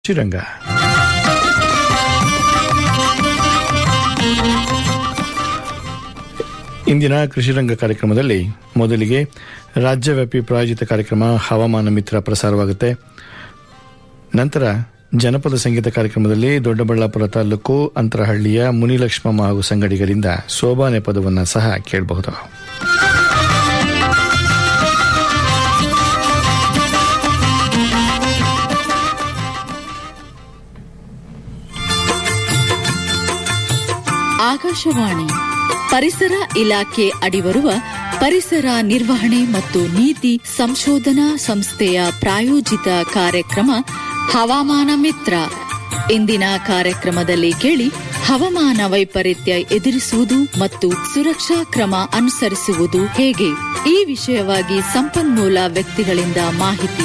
ಶ್ರೀರಂಗ ಇಂದಿನ ಕೃಷಿರಂಗ ಕಾರ್ಯಕ್ರಮದಲ್ಲಿ ಮೊದಲಿಗೆ ರಾಜ್ಯವ್ಯಾಪಿ ಪ್ರಾಯೋಜಿತ ಕಾರ್ಯಕ್ರಮ ಹವಾಮಾನ ಮಿತ್ರ ಪ್ರಸಾರವಾಗುತ್ತೆ ನಂತರ ಜನಪದ ಸಂಗೀತ ಕಾರ್ಯಕ್ರಮದಲ್ಲಿ ದೊಡ್ಡಬಳ್ಳಾಪುರ ತಾಲೂಕು ಅಂತರಹಳ್ಳಿಯ ಮುನಿಲಕ್ಷ್ಮಮ್ಮ ಹಾಗೂ ಸಂಗಡಿಗರಿಂದ ಸೋಬಾನೆ ಪದವನ್ನು ಸಹ ಕೇಳಬಹುದು ಆಕಾಶವಾಣಿ ಪರಿಸರ ಇಲಾಖೆ ಅಡಿಬರುವ ಪರಿಸರ ನಿರ್ವಹಣೆ ಮತ್ತು ನೀತಿ ಸಂಶೋಧನಾ ಸಂಸ್ಥೆಯ ಪ್ರಾಯೋಜಿತ ಕಾರ್ಯಕ್ರಮ ಹವಾಮಾನ ಮಿತ್ರ ಇಂದಿನ ಕಾರ್ಯಕ್ರಮದಲ್ಲಿ ಕೇಳಿ ಹವಾಮಾನ ವೈಪರೀತ್ಯ ಎದುರಿಸುವುದು ಮತ್ತು ಸುರಕ್ಷಾ ಕ್ರಮ ಅನುಸರಿಸುವುದು ಹೇಗೆ ಈ ವಿಷಯವಾಗಿ ಸಂಪನ್ಮೂಲ ವ್ಯಕ್ತಿಗಳಿಂದ ಮಾಹಿತಿ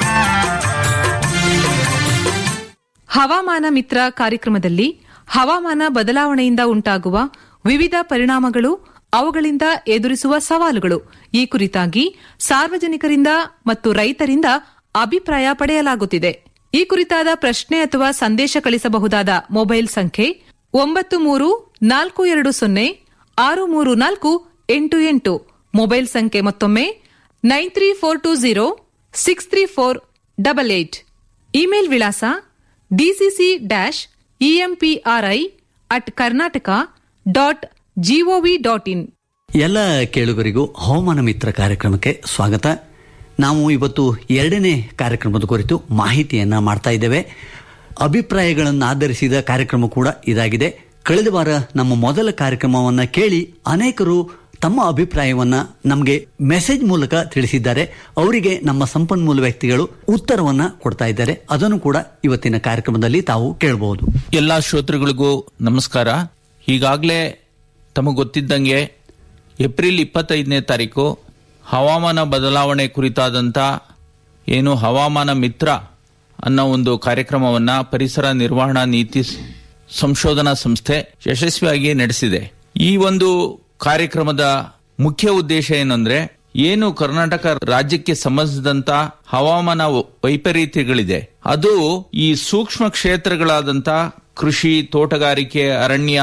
ಹವಾಮಾನ ಮಿತ್ರ ಕಾರ್ಯಕ್ರಮದಲ್ಲಿ ಹವಾಮಾನ ಬದಲಾವಣೆಯಿಂದ ಉಂಟಾಗುವ ವಿವಿಧ ಪರಿಣಾಮಗಳು ಅವುಗಳಿಂದ ಎದುರಿಸುವ ಸವಾಲುಗಳು ಈ ಕುರಿತಾಗಿ ಸಾರ್ವಜನಿಕರಿಂದ ಮತ್ತು ರೈತರಿಂದ ಅಭಿಪ್ರಾಯ ಪಡೆಯಲಾಗುತ್ತಿದೆ ಈ ಕುರಿತಾದ ಪ್ರಶ್ನೆ ಅಥವಾ ಸಂದೇಶ ಕಳಿಸಬಹುದಾದ ಮೊಬೈಲ್ ಸಂಖ್ಯೆ ಒಂಬತ್ತು ಮೂರು ನಾಲ್ಕು ಎರಡು ಸೊನ್ನೆ ಆರು ಮೂರು ನಾಲ್ಕು ಎಂಟು ಎಂಟು ಮೊಬೈಲ್ ಸಂಖ್ಯೆ ಮತ್ತೊಮ್ಮೆ nine three four two zero six three four double eight email ವಿಳಾಸ DCC dash EMPRI at Karnataka dot GOV dot in ಎಲ್ಲ ಕೇಳುಗರಿಗೂ ಹವಾಮಾನ ಮಿತ್ರ ಕಾರ್ಯಕ್ರಮಕ್ಕೆ ಸ್ವಾಗತ ನಾವು ಇವತ್ತು ಎರಡನೇ ಕಾರ್ಯಕ್ರಮದ ಕುರಿತು ಮಾಹಿತಿಯನ್ನ ಮಾಡ್ತಾ ಇದ್ದೇವೆ ಅಭಿಪ್ರಾಯಗಳನ್ನು ಆಧರಿಸಿದ ಕಾರ್ಯಕ್ರಮ ಕೂಡ ಇದಾಗಿದೆ ಕಳೆದ ವಾರ ನಮ್ಮ ಮೊದಲ ಕಾರ್ಯಕ್ರಮವನ್ನ ಕೇಳಿ ಅನೇಕರು ತಮ್ಮ ಅಭಿಪ್ರಾಯವನ್ನ ನಮಗೆ ಮೆಸೇಜ್ ಮೂಲಕ ತಿಳಿಸಿದ್ದಾರೆ ಅವರಿಗೆ ನಮ್ಮ ಸಂಪನ್ಮೂಲ ವ್ಯಕ್ತಿಗಳು ಉತ್ತರವನ್ನ ಕೊಡ್ತಾ ಇದ್ದಾರೆ ಅದನ್ನು ಕೂಡ ಇವತ್ತಿನ ಕಾರ್ಯಕ್ರಮದಲ್ಲಿ ತಾವು ಕೇಳಬಹುದು ಎಲ್ಲ ಶ್ರೋತೃಗಳಿಗೂ ನಮಸ್ಕಾರ ಈಗಾಗಲೇ ತಮಗೆ ಗೊತ್ತಿದ್ದಂಗೆ ಏಪ್ರಿಲ್ ಇಪ್ಪತ್ತೈದನೇ ತಾರೀಕು ಹವಾಮಾನ ಬದಲಾವಣೆ ಕುರಿತಾದಂಥ ಏನು ಹವಾಮಾನ ಮಿತ್ರ ಅನ್ನೋ ಒಂದು ಕಾರ್ಯಕ್ರಮವನ್ನ ಪರಿಸರ ನಿರ್ವಹಣಾ ನೀತಿ ಸ್- ಸಂಶೋಧನಾ ಸಂಸ್ಥೆ ಯಶಸ್ವಿಯಾಗಿ ನಡೆಸಿದೆ ಈ ಒಂದು ಕಾರ್ಯಕ್ರಮದ ಮುಖ್ಯ ಉದ್ದೇಶ ಏನಂದ್ರೆ ಏನು ಕರ್ನಾಟಕ ರಾಜ್ಯಕ್ಕೆ ಸಂಬಂಧಿಸಿದಂತ ಹವಾಮಾನ ವ- ವೈಪರೀತ್ಯಗಳಿದೆ ಅದು ಈ ಸೂಕ್ಷ್ಮ ಕ್ಷೇತ್ರಗಳಾದಂತ ಕೃಷಿ ತೋಟಗಾರಿಕೆ ಅರಣ್ಯ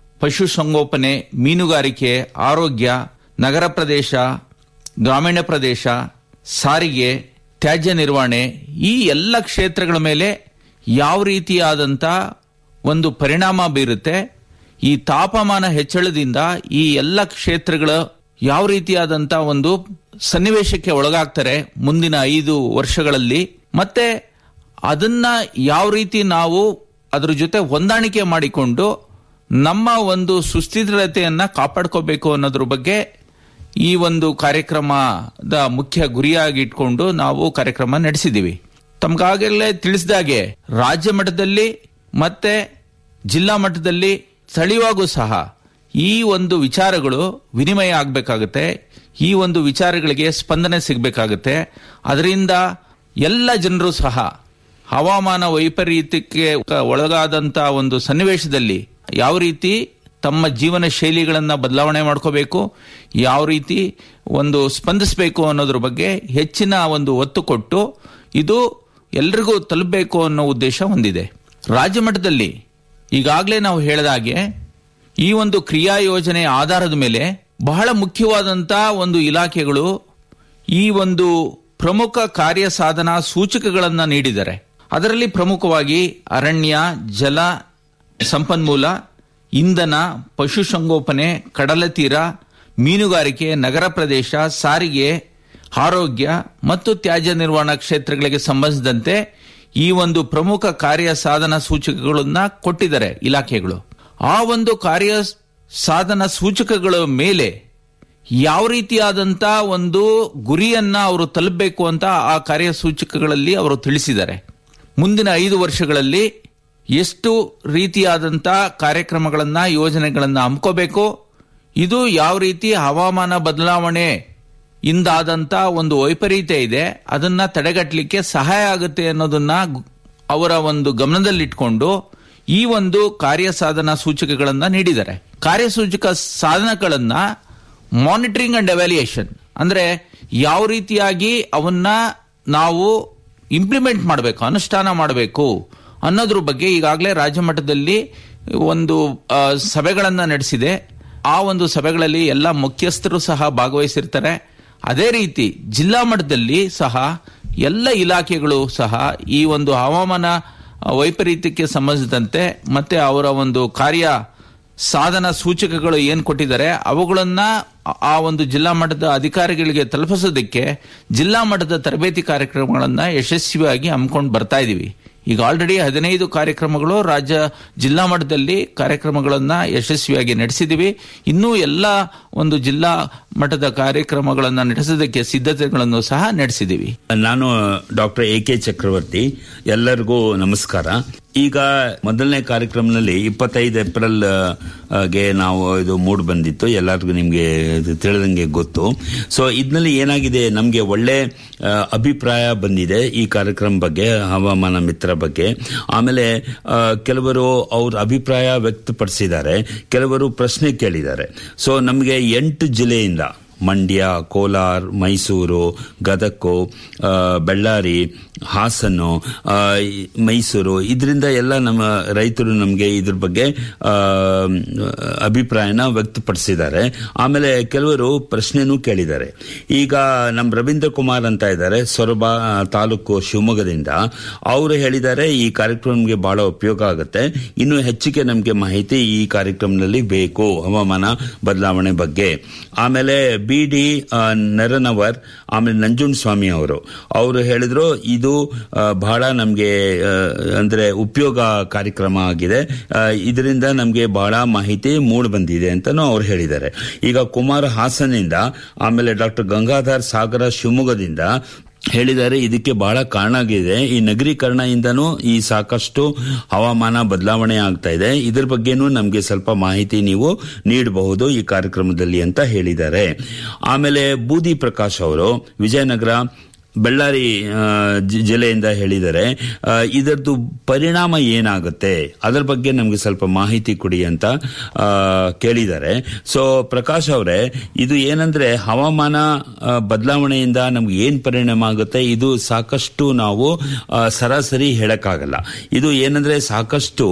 ಪಶುಸಂಗೋಪನೆ ಮೀನುಗಾರಿಕೆ ಆರೋಗ್ಯ ನಗರ ಪ್ರದೇಶ ಗ್ರಾಮೀಣ ಪ್ರದೇಶ ಸಾರಿಗೆ ತ್ಯಾಜ್ಯ ನಿರ್ವಹಣೆ ಈ ಎಲ್ಲ ಕ್ಷೇತ್ರಗಳ ಮೇಲೆ ಯಾವ ರೀತಿಯಾದಂಥ ಒಂದು ಪರಿಣಾಮ ಬೀರುತ್ತೆ ಈ ತಾಪಮಾನ ಹೆಚ್ಚಳದಿಂದ ಈ ಎಲ್ಲ ಕ್ಷೇತ್ರಗಳು ಯಾವ ರೀತಿಯಾದಂಥ ಒಂದು ಸನ್ನಿವೇಶಕ್ಕೆ ಒಳಗಾಗ್ತಾರೆ ಮುಂದಿನ ಐದು ವರ್ಷಗಳಲ್ಲಿ ಮತ್ತೆ ಅದನ್ನ ಯಾವ ರೀತಿ ನಾವು ಅದ್ರ ಜೊತೆ ಹೊಂದಾಣಿಕೆ ಮಾಡಿಕೊಂಡು ನಮ್ಮ ಒಂದು ಸುಸ್ಥಿರತೆಯನ್ನ ಕಾಪಾಡ್ಕೋಬೇಕು ಅನ್ನೋದ್ರ ಬಗ್ಗೆ ಈ ಒಂದು ಕಾರ್ಯಕ್ರಮದ ಮುಖ್ಯ ಗುರಿಯಾಗಿ ಇಟ್ಕೊಂಡು ನಾವು ಕಾರ್ಯಕ್ರಮ ನಡೆಸಿದ್ದೀವಿ ತಮ್ಗಾಗಲೇ ತಿಳಿಸಿದಾಗೆ ರಾಜ್ಯ ಮಟ್ಟದಲ್ಲಿ ಮತ್ತೆ ಜಿಲ್ಲಾ ಮಟ್ಟದಲ್ಲಿ ಸ್ಥಳೀಯವಾಗೂ ಸಹ ಈ ಒಂದು ವಿಚಾರಗಳು ವಿನಿಮಯ ಆಗಬೇಕಾಗುತ್ತೆ ಈ ಒಂದು ವಿಚಾರಗಳಿಗೆ ಸ್ಪಂದನೆ ಸಿಗಬೇಕಾಗುತ್ತೆ ಅದರಿಂದ ಎಲ್ಲ ಜನರು ಸಹ ಹವಾಮಾನ ವೈಪರೀತ್ಯಕ್ಕೆ ಒಳಗಾದಂತ ಒಂದು ಸನ್ನಿವೇಶದಲ್ಲಿ ಯಾವ ರೀತಿ ತಮ್ಮ ಜೀವನ ಶೈಲಿಗಳನ್ನ ಬದಲಾವಣೆ ಮಾಡ್ಕೋಬೇಕು ಯಾವ ರೀತಿ ಒಂದು ಸ್ಪಂದಿಸಬೇಕು ಅನ್ನೋದ್ರ ಬಗ್ಗೆ ಹೆಚ್ಚಿನ ಒಂದು ಒತ್ತು ಕೊಟ್ಟು ಇದು ಎಲ್ರಿಗೂ ತಲುಪಬೇಕು ಅನ್ನೋ ಉದ್ದೇಶ ಹೊಂದಿದೆ ರಾಜ್ಯ ಮಟ್ಟದಲ್ಲಿ ಈಗಾಗಲೇ ನಾವು ಹೇಳಿದ ಹಾಗೆ ಈ ಒಂದು ಕ್ರಿಯಾ ಯೋಜನೆ ಆಧಾರದ ಮೇಲೆ ಬಹಳ ಮುಖ್ಯವಾದಂತ ಒಂದು ಇಲಾಖೆಗಳು ಈ ಒಂದು ಪ್ರಮುಖ ಕಾರ್ಯ ಸಾಧನ ಸೂಚಕಗಳನ್ನ ನೀಡಿದ್ದಾರೆ ಅದರಲ್ಲಿ ಪ್ರಮುಖವಾಗಿ ಅರಣ್ಯ ಜಲ ಸಂಪನ್ಮೂಲ ಇಂಧನ ಪಶುಸಂಗೋಪನೆ ಕಡಲ ತೀರ ಮೀನುಗಾರಿಕೆ ನಗರ ಪ್ರದೇಶ ಸಾರಿಗೆ ಆರೋಗ್ಯ ಮತ್ತು ತ್ಯಾಜ್ಯ ನಿರ್ವಹಣಾ ಕ್ಷೇತ್ರಗಳಿಗೆ ಸಂಬಂಧಿಸಿದಂತೆ ಈ ಒಂದು ಪ್ರಮುಖ ಕಾರ್ಯ ಸಾಧನ ಸೂಚಕಗಳನ್ನ ಕೊಟ್ಟಿದ್ದಾರೆ ಇಲಾಖೆಗಳು ಆ ಒಂದು ಕಾರ್ಯ ಸಾಧನ ಸೂಚಕಗಳ ಮೇಲೆ ಯಾವ ರೀತಿಯಾದಂತ ಒಂದು ಗುರಿಯನ್ನ ಅವರು ತಲುಪಬೇಕು ಅಂತ ಆ ಕಾರ್ಯಸೂಚಕಗಳಲ್ಲಿ ಅವರು ತಿಳಿಸಿದ್ದಾರೆ ಮುಂದಿನ ಐದು ವರ್ಷಗಳಲ್ಲಿ ಎಷ್ಟು ರೀತಿಯಾದಂತ ಕಾರ್ಯಕ್ರಮಗಳನ್ನ ಯೋಜನೆಗಳನ್ನ ಹಮ್ಕೋಬೇಕು ಇದು ಯಾವ ರೀತಿ ಹವಾಮಾನ ಬದಲಾವಣೆ ಇಂದಾದಂತ ಒಂದು ವೈಪರೀತ್ಯ ಇದೆ ಅದನ್ನ ತಡೆಗಟ್ಟಲಿಕ್ಕೆ ಸಹಾಯ ಆಗುತ್ತೆ ಅನ್ನೋದನ್ನ ಗು- ಅವರ ಒಂದು ಗಮನದಲ್ಲಿಟ್ಕೊಂಡು ಈ ಒಂದು ಕಾರ್ಯ ಸಾಧನ ಸೂಚಕಗಳನ್ನ ನೀಡಿದ್ದಾರೆ ಕಾರ್ಯಸೂಚಕ ಸಾಧನಗಳನ್ನ ಮಾನಿಟರಿಂಗ್ ಅಂಡ್ ಎವ್ಯಾಲ್ಯೂಯೇಷನ್ ಅಂದ್ರೆ ಯಾವ ರೀತಿಯಾಗಿ ಅವನ್ನ ನಾವು ಇಂಪ್ಲಿಮೆಂಟ್ ಮಾಡಬೇಕು ಅನುಷ್ಠಾನ ಮಾಡಬೇಕು ಅನ್ನೋದ್ರ ಬಗ್ಗೆ ಈಗಾಗಲೇ ರಾಜ್ಯ ಮಟ್ಟದಲ್ಲಿ ಒಂದು ಆ, ಸಭೆಗಳನ್ನ ನಡೆಸಿದೆ ಆ ಒಂದು ಸಭೆಗಳಲ್ಲಿ ಎಲ್ಲ ಮುಖ್ಯಸ್ಥರು ಸಹ ಭಾಗವಹಿಸಿರ್ತಾರೆ ಅದೇ ರೀತಿ ಜಿಲ್ಲಾ ಮಟ್ಟದಲ್ಲಿ ಸಹ ಎಲ್ಲ ಇಲಾಖೆಗಳು ಸಹ ಈ ಒಂದು ಹವಾಮಾನ ವೈಪರೀತ್ಯಕ್ಕೆ ಸಂಬಂಧಿಸಿದಂತೆ ಮತ್ತೆ ಅವರ ಒಂದು ಕಾರ್ಯ ಸಾಧನ ಸೂಚಕಗಳು ಏನ್ ಕೊಟ್ಟಿದ್ದಾರೆ ಅವುಗಳನ್ನ ಆ ಒಂದು ಜಿಲ್ಲಾ ಮಟ್ಟದ ಅಧಿಕಾರಿಗಳಿಗೆ ತಲುಪಿಸೋದಕ್ಕೆ ಜಿಲ್ಲಾ ಮಟ್ಟದ ತರಬೇತಿ ಕಾರ್ಯಕ್ರಮಗಳನ್ನ ಯಶಸ್ವಿಯಾಗಿ ಹಮ್ಮಿಕೊಂಡು ಬರ್ತಾ ಇದೀವಿ ಈಗ ಆಲ್ರೆಡಿ ಹದಿನೈದು ಕಾರ್ಯಕ್ರಮಗಳು ರಾಜ್ಯ ಜಿಲ್ಲಾ ಮಟ್ಟದಲ್ಲಿ ಕಾರ್ಯಕ್ರಮಗಳನ್ನ ಯಶಸ್ವಿಯಾಗಿ ನಡೆಸಿದೀವಿ ಇನ್ನೂ ಎಲ್ಲ ಒಂದು ಜಿಲ್ಲಾ ಮಟ್ಟದ ಕಾರ್ಯಕ್ರಮಗಳನ್ನ ನಡೆಸೋದಕ್ಕೆ ಸಿದ್ಧತೆಗಳನ್ನು ಸಹ ನಡೆಸಿದೀವಿ ನಾನು ಡಾಕ್ಟರ್ ಎ ಕೆ ಚಕ್ರವರ್ತಿ ಎಲ್ಲರಿಗೂ ನಮಸ್ಕಾರ ಈಗ ಮೊದಲನೇ ಕಾರ್ಯಕ್ರಮದಲ್ಲಿ ಇಪ್ಪತ್ತೈದು ಏಪ್ರಿಲ್ ಆ, ಗೆ ನಾವು ಇದು ಮೂಡ್ ಬಂದಿತ್ತು ಎಲ್ಲರಿಗೂ ನಿಮಗೆ ಇದು ತಿಳಿದಂಗೆ ಗೊತ್ತು ಸೊ ಇದ್ನಲ್ಲಿ ಏನಾಗಿದೆ ನಮಗೆ ಒಳ್ಳೆ ಆ, ಅಭಿಪ್ರಾಯ ಬಂದಿದೆ ಈ ಕಾರ್ಯಕ್ರಮ ಬಗ್ಗೆ ಹವಾಮಾನ ಮಿತ್ರ ಬಗ್ಗೆ ಆಮೇಲೆ ಆ, ಕೆಲವರು ಅವ್ರ ಅಭಿಪ್ರಾಯ ವ್ಯಕ್ತಪಡಿಸಿದ್ದಾರೆ ಕೆಲವರು ಪ್ರಶ್ನೆ ಕೇಳಿದ್ದಾರೆ ಸೊ ನಮಗೆ ಎಂಟು ಜಿಲ್ಲೆಯಿಂದ ಮಂಡ್ಯ ಕೋಲಾರ್ ಮೈಸೂರು ಗದಗು ಆ, ಬಳ್ಳಾರಿ ಹಾಸನ್ನು ಆ, ಈ ಮೈಸೂರು ಇದರಿಂದ ಎಲ್ಲ ನಮ್ಮ ರೈತರು ನಮಗೆ ಇದ್ರ ಬಗ್ಗೆ ಆ, ಅಭಿಪ್ರಾಯನ ವ್ಯಕ್ತಪಡಿಸಿದ್ದಾರೆ ಆಮೇಲೆ ಕೆಲವರು ಪ್ರಶ್ನೆನೂ ಕೇಳಿದ್ದಾರೆ ಈಗ ನಮ್ಮ ರವೀಂದ್ರ ಕುಮಾರ್ ಅಂತ ಇದ್ದಾರೆ ಸೊರಬ ಆ, ತಾಲೂಕು ಶಿವಮೊಗ್ಗದಿಂದ ಅವರು ಹೇಳಿದ್ದಾರೆ ಈ ಕಾರ್ಯಕ್ರಮ ನಮಗೆ ಬಹಳ ಉಪಯೋಗ ಆಗುತ್ತೆ ಇನ್ನು ಹೆಚ್ಚಿಗೆ ನಮಗೆ ಮಾಹಿತಿ ಈ ಕಾರ್ಯಕ್ರಮದಲ್ಲಿ ಬೇಕು ಹವಾಮಾನ ಬದಲಾವಣೆ ಬಗ್ಗೆ ಆಮೇಲೆ ಬಿ ಡಿ ನರನವರ್ ಆಮೇಲೆ ನಂಜುಂಡ ಸ್ವಾಮಿ ಅವರು ಅವರು ಹೇಳಿದ್ರು ಇದು ಆ, ಬಹಳ ನಮಗೆ ಅಂದ್ರೆ ಉಪಯೋಗ ಕಾರ್ಯಕ್ರಮ ಆಗಿದೆ ಆ, ಇದರಿಂದ ನಮಗೆ ಬಹಳ ಮಾಹಿತಿ ಮೂಡ್ ಬಂದಿದೆ ಅಂತಾನು ಅವ್ರು ಹೇಳಿದ್ದಾರೆ ಈಗ ಕುಮಾರ್ ಹಾಸನಿಂದ ಆಮೇಲೆ ಡಾಕ್ಟರ್ ಗಂಗಾಧರ್ ಸಾಗರ ಶಿವಮೊಗ್ಗದಿಂದ ಹೇಳಿದ್ದಾರೆ ಇದಕ್ಕೆ ಬಹಳ ಕಾರಣ ಆಗಿದೆ ಈ ನಗರೀಕರಣದಿಂದನೂ ಈ ಸಾಕಷ್ಟು ಹವಾಮಾನ ಬದಲಾವಣೆ ಆಗ್ತಾ ಇದೆ ಇದ್ರ ಬಗ್ಗೆನೂ ನಮಗೆ ಸ್ವಲ್ಪ ಮಾಹಿತಿ ನೀವು ನೀಡಬಹುದು ಈ ಕಾರ್ಯಕ್ರಮದಲ್ಲಿ ಅಂತ ಹೇಳಿದ್ದಾರೆ ಆಮೇಲೆ ಬೂದಿ ಪ್ರಕಾಶ್ ಅವರು ವಿಜಯನಗರ ಬಳ್ಳಾರಿ ಆ, ಜಿ- ಜಿಲ್ಲೆಯಿಂದ ಹೇಳಿದ್ದಾರೆ ಆ, ಇದರದ್ದು ಪರಿಣಾಮ ಏನಾಗುತ್ತೆ ಅದರ ಬಗ್ಗೆ ನಮಗೆ ಸ್ವಲ್ಪ ಮಾಹಿತಿ ಕೊಡಿ ಅಂತ ಆ, ಕೇಳಿದ್ದಾರೆ ಸೊ ಪ್ರಕಾಶ್ ಅವರೇ ಇದು ಏನಂದ್ರೆ ಹವಾಮಾನ ಆ, ಬದಲಾವಣೆಯಿಂದ ನಮ್ಗೆ ಏನ್ ಪರಿಣಾಮ ಆಗುತ್ತೆ ಇದು ಸಾಕಷ್ಟು ನಾವು ಆ, ಸರಾಸರಿ ಹೇಳಕ್ಕಾಗಲ್ಲ ಇದು ಏನಂದ್ರೆ ಸಾಕಷ್ಟು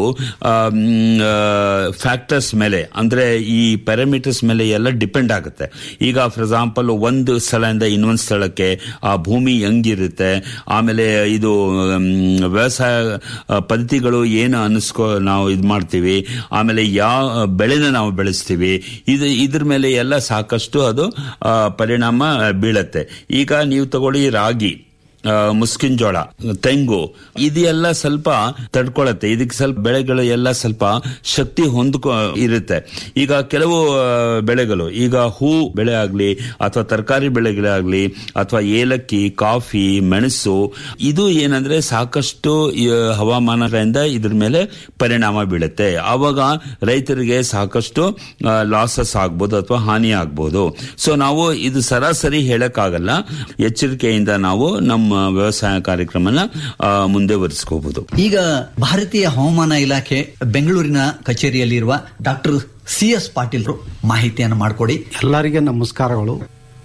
ಫ್ಯಾಕ್ಟರ್ಸ್ ಮೇಲೆ ಅಂದ್ರೆ ಈ ಪ್ಯಾರಾಮೀಟರ್ಸ್ ಮೇಲೆ ಎಲ್ಲ ಡಿಪೆಂಡ್ ಆಗುತ್ತೆ ಈಗ ಫಾರ್ ಎಕ್ಸಾಂಪಲ್ ಒಂದು ಸ್ಥಳದಿಂದ ಇನ್ನೊಂದು ಸ್ಥಳಕ್ಕೆ ಆ ಭೂಮಿ ಹೆಂಗಿರುತ್ತೆ ಆಮೇಲೆ ಇದು ಮ್, ವ್ಯವಸಾಯ ಆ, ಪದ್ಧತಿಗಳು ಏನು ಅನ್ನಿಸ್ಕೊ ನಾವು ಇದು ಮಾಡ್ತೀವಿ ಆಮೇಲೆ ಯಾವ ಬೆಳೆನ ನಾವು ಬೆಳೆಸ್ತೀವಿ ಇದು ಇದ್ರ ಮೇಲೆ ಎಲ್ಲ ಸಾಕಷ್ಟು ಅದು ಆ, ಪರಿಣಾಮ ಬೀಳತ್ತೆ ಈಗ ನೀವು ತಗೊಳ್ಳಿ ರಾಗಿ ಆ, ಮುಸ್ಕಿನ್ ಜೋಳ ತೆಂಗು ಇದೆಲ್ಲ ಸ್ವಲ್ಪ ತಡ್ಕೊಳತ್ತೆ ಇದಕ್ಕೆ ಸ್ವಲ್ಪ ಬೆಳೆಗಳು ಎಲ್ಲ ಸ್ವಲ್ಪ ಶಕ್ತಿ ಹೊಂದ್ಕೊ ಇರುತ್ತೆ ಈಗ ಕೆಲವು ಆ, ಬೆಳೆಗಳು ಈಗ ಹೂ ಬೆಳೆ ಆಗ್ಲಿ ಅಥವಾ ತರಕಾರಿ ಬೆಳೆಗಳಾಗ್ಲಿ ಅಥವಾ ಏಲಕ್ಕಿ ಕಾಫಿ ಮೆಣಸು ಇದು ಏನಂದ್ರೆ ಸಾಕಷ್ಟು ಈ, ಹವಾಮಾನದಿಂದ ಇದ್ರ ಮೇಲೆ ಪರಿಣಾಮ ಬೀಳುತ್ತೆ ಆವಾಗ ರೈತರಿಗೆ ಸಾಕಷ್ಟು ಲಾಸಸ್ ಆಗ್ಬೋದು ಅಥವಾ ಹಾನಿ ಆಗ್ಬೋದು ಸೊ ನಾವು ಇದು ಸರಾಸರಿ ಹೇಳಕ್ಕಾಗಲ್ಲ ಎಚ್ಚರಿಕೆಯಿಂದ ನಾವು ನಮ್ಮ ವ್ಯವಸಾಯ ಕಾರ್ಯಕ್ರಮನ ಆ, ಮುಂದೆ ವರಿಸ್ಕೋಬಹುದು ಈಗ ಭಾರತೀಯ ಹವಾಮಾನ ಇಲಾಖೆ ಬೆಂಗಳೂರಿನ ಕಚೇರಿಯಲ್ಲಿರುವ ಡಾಕ್ಟರ್ ಸಿ ಎಸ್ ಪಾಟೀಲ್ರು ಮಾಹಿತಿಯನ್ನು ಮಾಡಿಕೊಡಿ ಎಲ್ಲರಿಗೆ ನಮಸ್ಕಾರಗಳು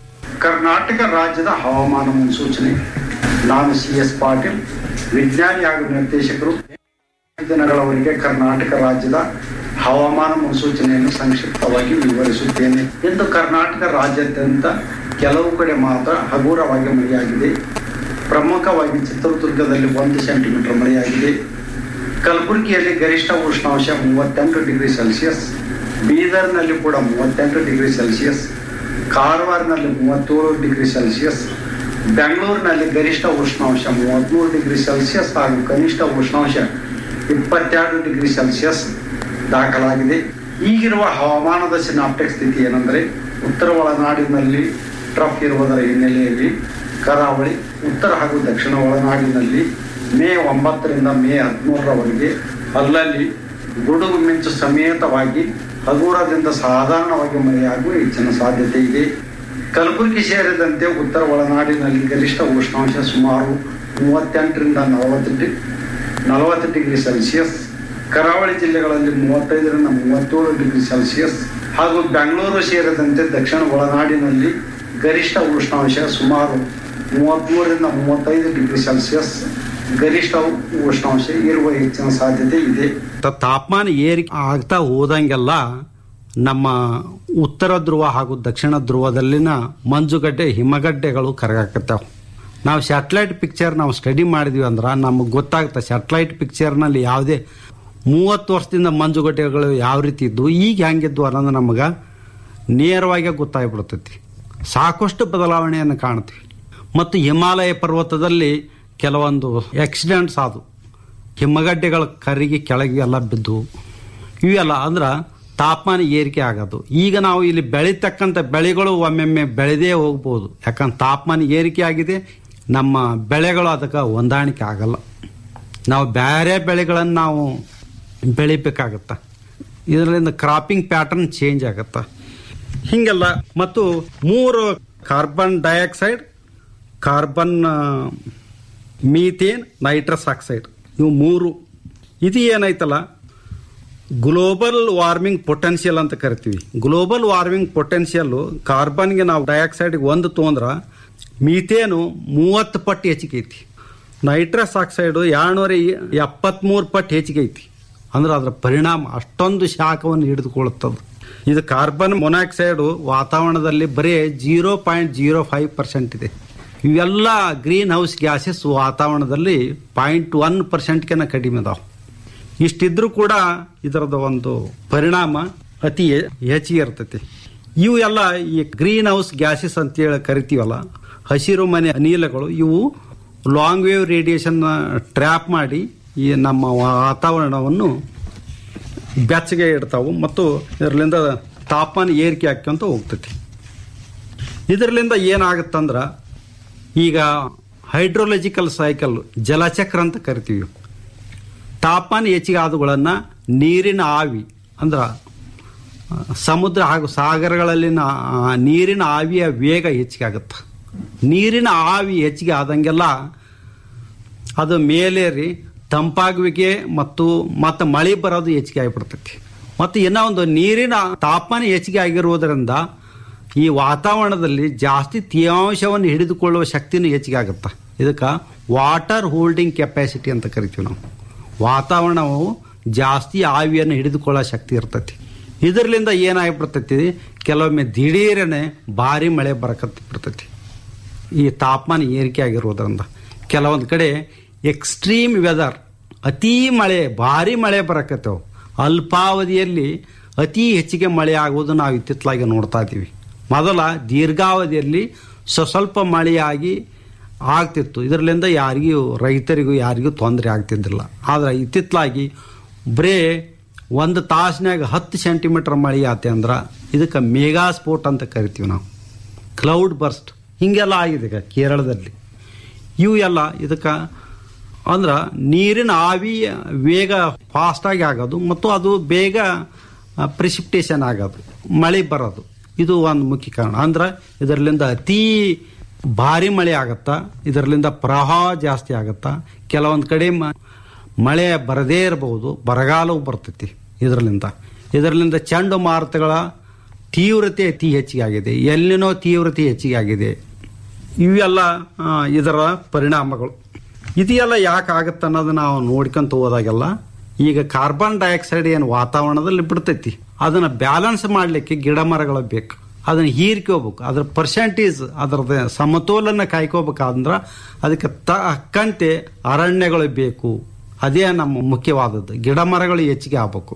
ಕರ್ನಾಟಕ ರಾಜ್ಯದ ಹವಾಮಾನ ಮುನ್ಸೂಚನೆ ನಾನು ಸಿ ಎಸ್ ಪಾಟೀಲ್ ವಿಜ್ಞಾನಿ ಹಾಗೂ ನಿರ್ದೇಶಕರು ದಿನಗಳವರೆಗೆ ಕರ್ನಾಟಕ ರಾಜ್ಯದ ಹವಾಮಾನ ಮುನ್ಸೂಚನೆಯನ್ನು ಸಂಕ್ಷಿಪ್ತವಾಗಿ ವಿವರಿಸುತ್ತೇನೆ ಇಂದು ಕರ್ನಾಟಕ ರಾಜ್ಯಾದ್ಯಂತ ಕೆಲವು ಕಡೆ ಮಾತ್ರ ಹಗುರವಾಗಿ ಮಳೆಯಾಗಿದೆ ಪ್ರಮುಖವಾಗಿ ಚಿತ್ರದುರ್ಗದಲ್ಲಿ ಒಂದು ಸೆಂಟಿಮೀಟರ್ ಮಳೆಯಾಗಿದೆ ಕಲಬುರಗಿಯಲ್ಲಿ ಗರಿಷ್ಠ ಉಷ್ಣಾಂಶ ಮೂವತ್ತೆಂಟು ಡಿಗ್ರಿ ಸೆಲ್ಸಿಯಸ್ ಬೀದರ್ನಲ್ಲಿ ಕೂಡ ಮೂವತ್ತೆಂಟು ಡಿಗ್ರಿ ಸೆಲ್ಸಿಯಸ್ ಕಾರವಾರನಲ್ಲಿ ಮೂವತ್ತೇಳು ಡಿಗ್ರಿ ಸೆಲ್ಸಿಯಸ್ ಬೆಂಗಳೂರಿನಲ್ಲಿ ಗರಿಷ್ಠ ಉಷ್ಣಾಂಶ ಮೂವತ್ತ್ಮೂರು ಡಿಗ್ರಿ ಸೆಲ್ಸಿಯಸ್ ಹಾಗೂ ಕನಿಷ್ಠ ಉಷ್ಣಾಂಶ ಇಪ್ಪತ್ತೆರಡು ಡಿಗ್ರಿ ಸೆಲ್ಸಿಯಸ್ ದಾಖಲಾಗಿದೆ ಈಗಿರುವ ಹವಾಮಾನದ ಸಿನಾಪ್ಟಿಕ್ ಸ್ಥಿತಿ ಏನೆಂದರೆ ಉತ್ತರ ಒಳನಾಡಿನಲ್ಲಿ ಟ್ರಫ್ ಇರುವುದರ ಹಿನ್ನೆಲೆಯಲ್ಲಿ ಕರಾವಳಿ ಉತ್ತರ ಹಾಗೂ ದಕ್ಷಿಣ ಒಳನಾಡಿನಲ್ಲಿ ಮೇ ಒಂಬತ್ತರಿಂದ ಮೇ ಹದಿಮೂರರವರೆಗೆ ಅಲ್ಲಲ್ಲಿ ಗುಡುಗು ಮಿಂಚು ಸಮೇತವಾಗಿ ಹಗುರದಿಂದ ಸಾಧಾರಣವಾಗಿ ಮಳೆಯಾಗುವ ಹೆಚ್ಚಿನ ಸಾಧ್ಯತೆ ಇದೆ ಕಲಬುರಗಿ ಸೇರಿದಂತೆ ಉತ್ತರ ಒಳನಾಡಿನಲ್ಲಿ ಗರಿಷ್ಠ ಉಷ್ಣಾಂಶ ಸುಮಾರು ಮೂವತ್ತೆಂಟರಿಂದ ನಲವತ್ತು ಡಿ ನಲವತ್ತು ಡಿಗ್ರಿ ಸೆಲ್ಸಿಯಸ್ ಕರಾವಳಿ ಜಿಲ್ಲೆಗಳಲ್ಲಿ ಮೂವತ್ತೈದರಿಂದ ಮೂವತ್ತೇಳು ಡಿಗ್ರಿ ಸೆಲ್ಸಿಯಸ್ ಹಾಗೂ ಬೆಂಗಳೂರು ಸೇರಿದಂತೆ ದಕ್ಷಿಣ ಒಳನಾಡಿನಲ್ಲಿ ಗರಿಷ್ಠ ಉಷ್ಣಾಂಶ ಸುಮಾರು ಮೂವತ್ತ್ಮೂರರಿಂದ ಮೂವತ್ತೈದು ಡಿಗ್ರಿ ಸೆಲ್ಸಿಯಸ್ ಗರಿಷ್ಠ ಉಷ್ಣಾಂಶ ಇರುವ ಹೆಚ್ಚಿನ ಸಾಧ್ಯತೆ ಇದೆ ತ- ತಾಪಮಾನ ಏರಿಕೆ ಆಗ್ತಾ ಹೋದಂಗೆಲ್ಲ ನಮ್ಮ ಉತ್ತರ ಧ್ರುವ ಹಾಗೂ ದಕ್ಷಿಣ ಧ್ರುವದಲ್ಲಿನ ಮಂಜುಗಡ್ಡೆ ಹಿಮಗಡ್ಡೆಗಳು ಕರಗಾಕತ್ತಾವ ನಾವು ಸ್ಯಾಟಲೈಟ್ ಪಿಕ್ಚರ್ ನಾವು ಸ್ಟಡಿ ಮಾಡಿದ್ವಿ ಅಂದ್ರೆ ನಮಗೆ ಗೊತ್ತಾಗುತ್ತೆ ಸ್ಯಾಟಲೈಟ್ ಪಿಕ್ಚರ್ನಲ್ಲಿ ಯಾವುದೇ ಮೂವತ್ತು ವರ್ಷದಿಂದ ಮಂಜುಗಡ್ಡೆಗಳು ಯಾವ ರೀತಿ ಇದ್ದು ಈಗ ಹೆಂಗಿದ್ವು ಅನ್ನೋದು ನಮಗೆ ನೇರವಾಗಿ ಗೊತ್ತಾಗ್ಬಿಡ್ತೈತಿ ಸಾಕಷ್ಟು ಬದಲಾವಣೆಯನ್ನು ಕಾಣ್ತೀವಿ ಮತ್ತು ಹಿಮಾಲಯ ಪರ್ವತದಲ್ಲಿ ಕೆಲವೊಂದು ಆಕ್ಸಿಡೆಂಟ್ಸ್ ಆದವು ಹಿಮಗಡ್ಡೆಗಳ ಕರಿಗೆ ಕೆಳಗೆ ಎಲ್ಲ ಬಿದ್ದು ಇವೆಲ್ಲ ಅಂದ್ರೆ ತಾಪಮಾನ ಏರಿಕೆ ಆಗೋದು ಈಗ ನಾವು ಇಲ್ಲಿ ಬೆಳೀತಕ್ಕಂಥ ಬೆಳೆಗಳು ಒಮ್ಮೆಮ್ಮೆ ಬೆಳೆದೇ ಹೋಗ್ಬೋದು ಯಾಕಂದ್ರೆ ತಾಪಮಾನ ಏರಿಕೆ ಆಗಿದೆ ನಮ್ಮ ಬೆಳೆಗಳು ಅದಕ್ಕೆ ಹೊಂದಾಣಿಕೆ ಆಗಲ್ಲ ನಾವು ಬೇರೆ ಬೆಳೆಗಳನ್ನು ನಾವು ಬೆಳಿಬೇಕಾಗತ್ತ ಇದರಿಂದ ಕ್ರಾಪಿಂಗ್ ಪ್ಯಾಟರ್ನ್ ಚೇಂಜ್ ಆಗತ್ತ ಹಿಂಗೆಲ್ಲ ಮತ್ತು ಮೂರು carbon dioxide carbon methane nitrous oxide ಇವು ಮೂರು ಇದು ಏನೈತಲ್ಲ ಗ್ಲೋಬಲ್ ವಾರ್ಮಿಂಗ್ ಪೊಟೆನ್ಷಿಯಲ್ ಅಂತ ಕರಿತೀವಿ ಗ್ಲೋಬಲ್ ವಾರ್ಮಿಂಗ್ ಪೊಟೆನ್ಷಿಯಲ್ ಕಾರ್ಬನ್ಗೆ ನಾವು ಡೈಆಕ್ಸೈಡ್ಗೆ ಒಂದು ತೊಂದ್ರ ಮೀಥೇನು ಮೂವತ್ತು ಪಟ್ಟು ಹೆಚ್ಚಿಗೆ ಐತಿ ನೈಟ್ರಸ್ ಆಕ್ಸೈಡು ಎರಡ್ನೂರ ಎಪ್ಪತ್ಮೂರು ಪಟ್ಟು ಹೆಚ್ಚಿಗೆ ಐತಿ ಅಂದ್ರೆ ಅದರ ಪರಿಣಾಮ ಅಷ್ಟೊಂದು ಶಾಖವನ್ನು ಹಿಡಿದುಕೊಳ್ಳುತ್ತದೆ ಇದು ಕಾರ್ಬನ್ ಮೊನಾಕ್ಸೈಡು ವಾತಾವರಣದಲ್ಲಿ ಬರೀ zero point zero five percent ಇದೆ ಇವೆಲ್ಲ ಗ್ರೀನ್ ಹೌಸ್ ಗ್ಯಾಸಸ್ ವಾತಾವರಣದಲ್ಲಿ ಪಾಯಿಂಟ್ ಒನ್ ಪರ್ಸೆಂಟ್ಗೆನ ಕಡಿಮೆ ಅದಾವೆ ಇಷ್ಟಿದ್ರೂ ಕೂಡ ಇದರದ ಒಂದು ಪರಿಣಾಮ ಅತಿ ಹೆ- ಹೆಚ್ಚಿಗೆ ಇರ್ತೈತಿ ಇವು ಎಲ್ಲ ಈ ಗ್ರೀನ್ ಹೌಸ್ ಗ್ಯಾಸಸ್ ಅಂತೇಳಿ ಕರಿತೀವಲ್ಲ ಹಸಿರು ಮನೆ ಅನಿಲಗಳು ಇವು ಲಾಂಗ್ ವೇವ್ ರೇಡಿಯೇಷನ್ ಟ್ರ್ಯಾಪ್ ಮಾಡಿ ಈ ನಮ್ಮ ವಾತಾವರಣವನ್ನು ಬೆಚ್ಚಗೆ ಇಡ್ತಾವು ಮತ್ತು ಇದರಿಂದ ತಾಪಮಾನ ಏರಿಕೆ ಆಕ್ಕೊಂತ ಹೋಗ್ತೈತಿ ಇದರಿಂದ ಏನಾಗುತ್ತಂದ್ರ ಈಗ ಹೈಡ್ರೋಲಜಿಕಲ್ ಸೈಕಲ್ ಜಲಚಕ್ರ ಅಂತ ಕರಿತೀವಿ ತಾಪಮಾನ ಹೆಚ್ಚಿಗೆ ಆದವುಗಳನ್ನು ನೀರಿನ ಆವಿ ಅಂದ್ರೆ ಆ, ಸಮುದ್ರ ಹಾಗೂ ಸಾಗರಗಳಲ್ಲಿನ ಆ, ನೀರಿನ ಆವಿಯ ವೇಗ ಹೆಚ್ಚಿಗೆ ಆಗುತ್ತೆ ನೀರಿನ ಆವಿ ಹೆಚ್ಚಿಗೆ ಆದಂಗೆಲ್ಲ ಅದು ಮೇಲೇರಿ ತಂಪಾಗುವಿಕೆ ಮತ್ತು ಮತ್ತು ಮಳೆ ಬರೋದು ಹೆಚ್ಚಿಗೆ ಆಗಿಬಿಡ್ತೈತಿ ಮತ್ತು ಇನ್ನೂ ಒಂದು ನೀರಿನ ತಾಪಮಾನ ಹೆಚ್ಚಿಗೆ ಆಗಿರುವುದರಿಂದ ಈ ವಾತಾವರಣದಲ್ಲಿ ಜಾಸ್ತಿ ತೇವಾಂಶವನ್ನು ಹಿಡಿದುಕೊಳ್ಳುವ ಶಕ್ತಿನೂ ಹೆಚ್ಚಿಗೆ ಆಗುತ್ತೆ ಇದಕ್ಕೆ ವಾಟರ್ ಹೋಲ್ಡಿಂಗ್ ಕೆಪಾಸಿಟಿ ಅಂತ ಕರಿತೀವಿ ನಾವು ವಾತಾವರಣವು ಜಾಸ್ತಿ ಆವಿಯನ್ನು ಹಿಡಿದುಕೊಳ್ಳೋ ಶಕ್ತಿ ಇರ್ತೈತಿ ಇದರಿಂದ ಏನಾಗಿಬಿಡ್ತೈತಿ ಕೆಲವೊಮ್ಮೆ ದಿಢೀರನೆ ಭಾರಿ ಮಳೆ ಬರಕತ್ತಿ ಬಿಡ್ತೈತಿ ಈ ತಾಪಮಾನ ಏರಿಕೆ ಆಗಿರೋದ್ರಿಂದ ಕೆಲವೊಂದು ಕಡೆ ಎಕ್ಸ್ಟ್ರೀಮ್ ವೆದರ್ ಅತೀ ಮಳೆ ಭಾರಿ ಮಳೆ ಬರಕತ್ತೇವು ಅಲ್ಪಾವಧಿಯಲ್ಲಿ ಅತಿ ಹೆಚ್ಚಿಗೆ ಮಳೆ ಆಗುವುದು ನಾವು ಇತ್ತಿತ್ತಲಾಗಿ ನೋಡ್ತಾ ಇದ್ದೀವಿ ಮೊದಲ ದೀರ್ಘಾವಧಿಯಲ್ಲಿ ಸ್ವ ಸ್ವಲ್ಪ ಮಳೆಯಾಗಿ ಆಗ್ತಿತ್ತು ಇದರಿಂದ ಯಾರಿಗೂ ರೈತರಿಗೂ ಯಾರಿಗೂ ತೊಂದರೆ ಆಗ್ತಿದ್ದಿಲ್ಲ ಆದರೆ ಇತ್ತಿತ್ತಲಾಗಿ ಬರೇ ಒಂದು ತಾಸಿನಾಗ ಹತ್ತು ಸೆಂಟಿಮೀಟರ್ ಮಳೆ ಆತೆ ಅಂದ್ರೆ ಇದಕ್ಕೆ ಮೇಗಾ ಸ್ಪೋಟ್ ಅಂತ ಕರಿತೀವಿ ನಾವು ಕ್ಲೌಡ್ ಬರ್ಸ್ಟ್ ಹಿಂಗೆಲ್ಲ ಆಗಿದೆ ಈಗ ಕೇರಳದಲ್ಲಿ ಇವು ಎಲ್ಲ ಇದಕ್ಕೆ ಅಂದ್ರೆ ನೀರಿನ ಆವಿ ವೇಗ ಫಾಸ್ಟಾಗಿ ಆಗೋದು ಮತ್ತು ಅದು ಬೇಗ ಪ್ರಿಸಿಪ್ಟೇಷನ್ ಆಗೋದು ಮಳೆ ಬರೋದು ಇದು ಒಂದು ಮುಖ್ಯ ಕಾರಣ ಅಂದ್ರೆ ಇದರಿಂದ ಅತೀ ಭಾರಿ ಮಳೆ ಆಗತ್ತಾ ಇದರಿಂದ ಪ್ರವಾಹ ಜಾಸ್ತಿ ಆಗತ್ತಾ ಕೆಲವೊಂದು ಕಡೆ ಮ- ಮಳೆ ಬರದೇ ಇರಬಹುದು ಬರಗಾಲವು ಬರ್ತೈತಿ ಇದರಲ್ಲಿಂದ ಇದರಲ್ಲಿಂದ ಚಂಡಮಾರುತಗಳ ತೀವ್ರತೆ ಅತಿ ಹೆಚ್ಚಿಗೆ ಆಗಿದೆ ಎಲ್ಲಿನೋ ತೀವ್ರತೆ ಹೆಚ್ಚಿಗೆ ಆಗಿದೆ ಇವೆಲ್ಲ ಆ, ಇದರ ಪರಿಣಾಮಗಳು ಇದೆಲ್ಲ ಯಾಕೆ ಆಗುತ್ತೆ ಅನ್ನೋದು ನಾವು ನೋಡ್ಕೊಂತ ಹೋದಾಗೆಲ್ಲ ಈಗ ಕಾರ್ಬನ್ ಡೈಆಕ್ಸೈಡ್ ಏನು ವಾತಾವರಣದಲ್ಲಿ ಬಿಡ್ತೈತಿ ಅದನ್ನ ಬ್ಯಾಲೆನ್ಸ್ ಮಾಡಲಿಕ್ಕೆ ಗಿಡ ಮರಗಳು ಬೇಕು ಅದನ್ನ ಹೀರ್ಕೋಬೇಕು ಅದ್ರ ಪರ್ಸೆಂಟೇಜ್ ಅದರದ ಸಮತೋಲನ ಕಾಯ್ಕೋಬೇಕಂದ್ರ ಅದಕ್ಕೆ ತಕ್ಕಂತೆ ಅರಣ್ಯಗಳು ಬೇಕು ಅದೇ ನಮ್ಮ ಮುಖ್ಯವಾದದ್ದು ಗಿಡ ಮರಗಳು ಹೆಚ್ಚಿಗೆ ಆಗ್ಬೇಕು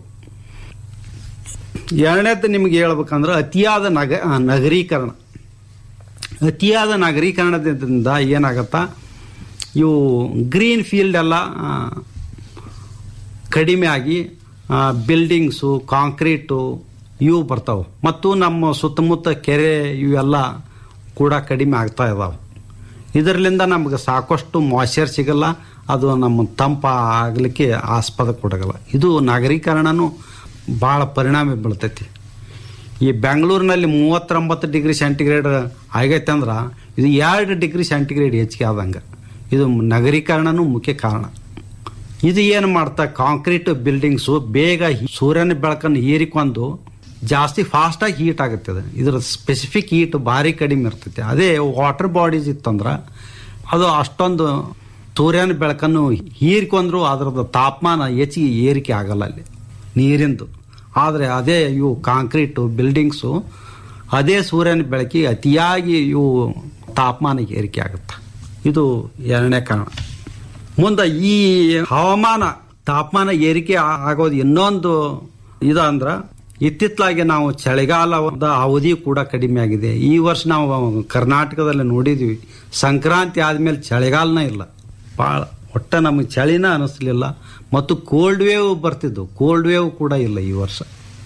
ಎರಡನೇದು ನಿಮ್ಗೆ ಹೇಳ್ಬೇಕಂದ್ರೆ ಅತಿಯಾದ ನಗ ಆ, ನಗರೀಕರಣ ಅತಿಯಾದ ನಗರೀಕರಣದಿಂದ ಏನಾಗತ್ತಾ ಇವು ಗ್ರೀನ್ ಫೀಲ್ಡ್ ಎಲ್ಲ ಆ, ಕಡಿಮೆ ಆಗಿ ಬಿಲ್ಡಿಂಗ್ಸು ಕಾಂಕ್ರೀಟು ಇವು ಬರ್ತಾವೆ ಮತ್ತು ನಮ್ಮ ಸುತ್ತಮುತ್ತ ಕೆರೆ ಇವೆಲ್ಲ ಕೂಡ ಕಡಿಮೆ ಆಗ್ತಾ ಇದಾವೆ ಇದರಿಂದ ನಮಗೆ ಸಾಕಷ್ಟು ಮಾಯ್ಚರ್ ಸಿಗಲ್ಲ ಅದು ನಮ್ಮ ತಂಪ ಆಗಲಿಕ್ಕೆ ಆಸ್ಪದ ಕೊಡಗಲ್ಲ ಇದು ನಗರೀಕರಣನೂ ಭಾಳ ಪರಿಣಾಮ ಬೀಳ್ತೈತಿ ಈ ಬೆಂಗಳೂರಿನಲ್ಲಿ ಮೂವತ್ತೊಂಬತ್ತು ಡಿಗ್ರಿ ಸೆಂಟಿಗ್ರೇಡ್ ಆಗೈತೆ ಅಂದ್ರೆ ಇದು ಎರಡು ಡಿಗ್ರಿ ಸೆಂಟಿಗ್ರೇಡ್ ಹೆಚ್ಚಿಗೆ ಆದಂಗೆ ಇದು ನಗರೀಕರಣನೂ ಮುಖ್ಯ ಕಾರಣ ಇದು ಏನು ಮಾಡ್ತಾ ಕಾಂಕ್ರೀಟ್ ಬಿಲ್ಡಿಂಗ್ಸು ಬೇಗ ಹಿ- ಸೂರ್ಯನ ಬೆಳಕನ್ನು ಹೀರಿಕೊಂಡು ಜಾಸ್ತಿ ಫಾಸ್ಟಾಗಿ ಹೀಟ್ ಆಗುತ್ತೆ ಅದು. ಇದರ ಸ್ಪೆಸಿಫಿಕ್ ಹೀಟ್ ಭಾರಿ ಕಡಿಮೆ ಇರ್ತೈತೆ ಅದೇ ವಾಟರ್ ಬಾಡೀಸ್ ಇತ್ತಂದ್ರೆ ಅದು ಅಷ್ಟೊಂದು ಸೂರ್ಯನ ಬೆಳಕನ್ನು ಹೀರ್ಕೊಂಡ್ರು ಅದರದ ತಾಪಮಾನ ಹೆಚ್ಚಿಗೆ ಏರಿಕೆ ಆಗಲ್ಲ ಅಲ್ಲಿ ನೀರಿಂದು ಆದರೆ ಅದೇ ಇವು ಕಾಂಕ್ರೀಟು ಬಿಲ್ಡಿಂಗ್ಸು ಅದೇ ಸೂರ್ಯನ ಬೆಳಕಿಗೆ ಅತಿಯಾಗಿ ಇವು ತಾಪಮಾನ ಏರಿಕೆ ಆಗುತ್ತೆ ಇದು ಎರಡನೇ ಕಾರಣ ಮುಂದೆ ಈ ಹವಾಮಾನ ತಾಪಮಾನ ಏರಿಕೆ ಆ- ಆಗೋದು ಇನ್ನೊಂದು ಇದು ಅಂದ್ರ ಇತ್ತಿತ್ತಲಾಗಿ ನಾವು ಚಳಿಗಾಲದ ಅವಧಿ ಕೂಡ ಕಡಿಮೆ ಆಗಿದೆ ಈ ವರ್ಷ ನಾವು ಕರ್ನಾಟಕದಲ್ಲಿ ನೋಡಿದ್ವಿ ಸಂಕ್ರಾಂತಿ ಆದ್ಮೇಲೆ ಚಳಿಗಾಲನೇ ಇಲ್ಲ ಭಾಳ ಒಟ್ಟ ನಮಗೆ ಚಳಿನ ಅನಿಸ್ಲಿಲ್ಲ ಮತ್ತು ಕೋಲ್ಡ್ ವೇವ್ ಬರ್ತಿದ್ದು ಕೋಲ್ಡ್ ವೇವ್ ಕೂಡ ಇಲ್ಲ ಈ ವರ್ಷ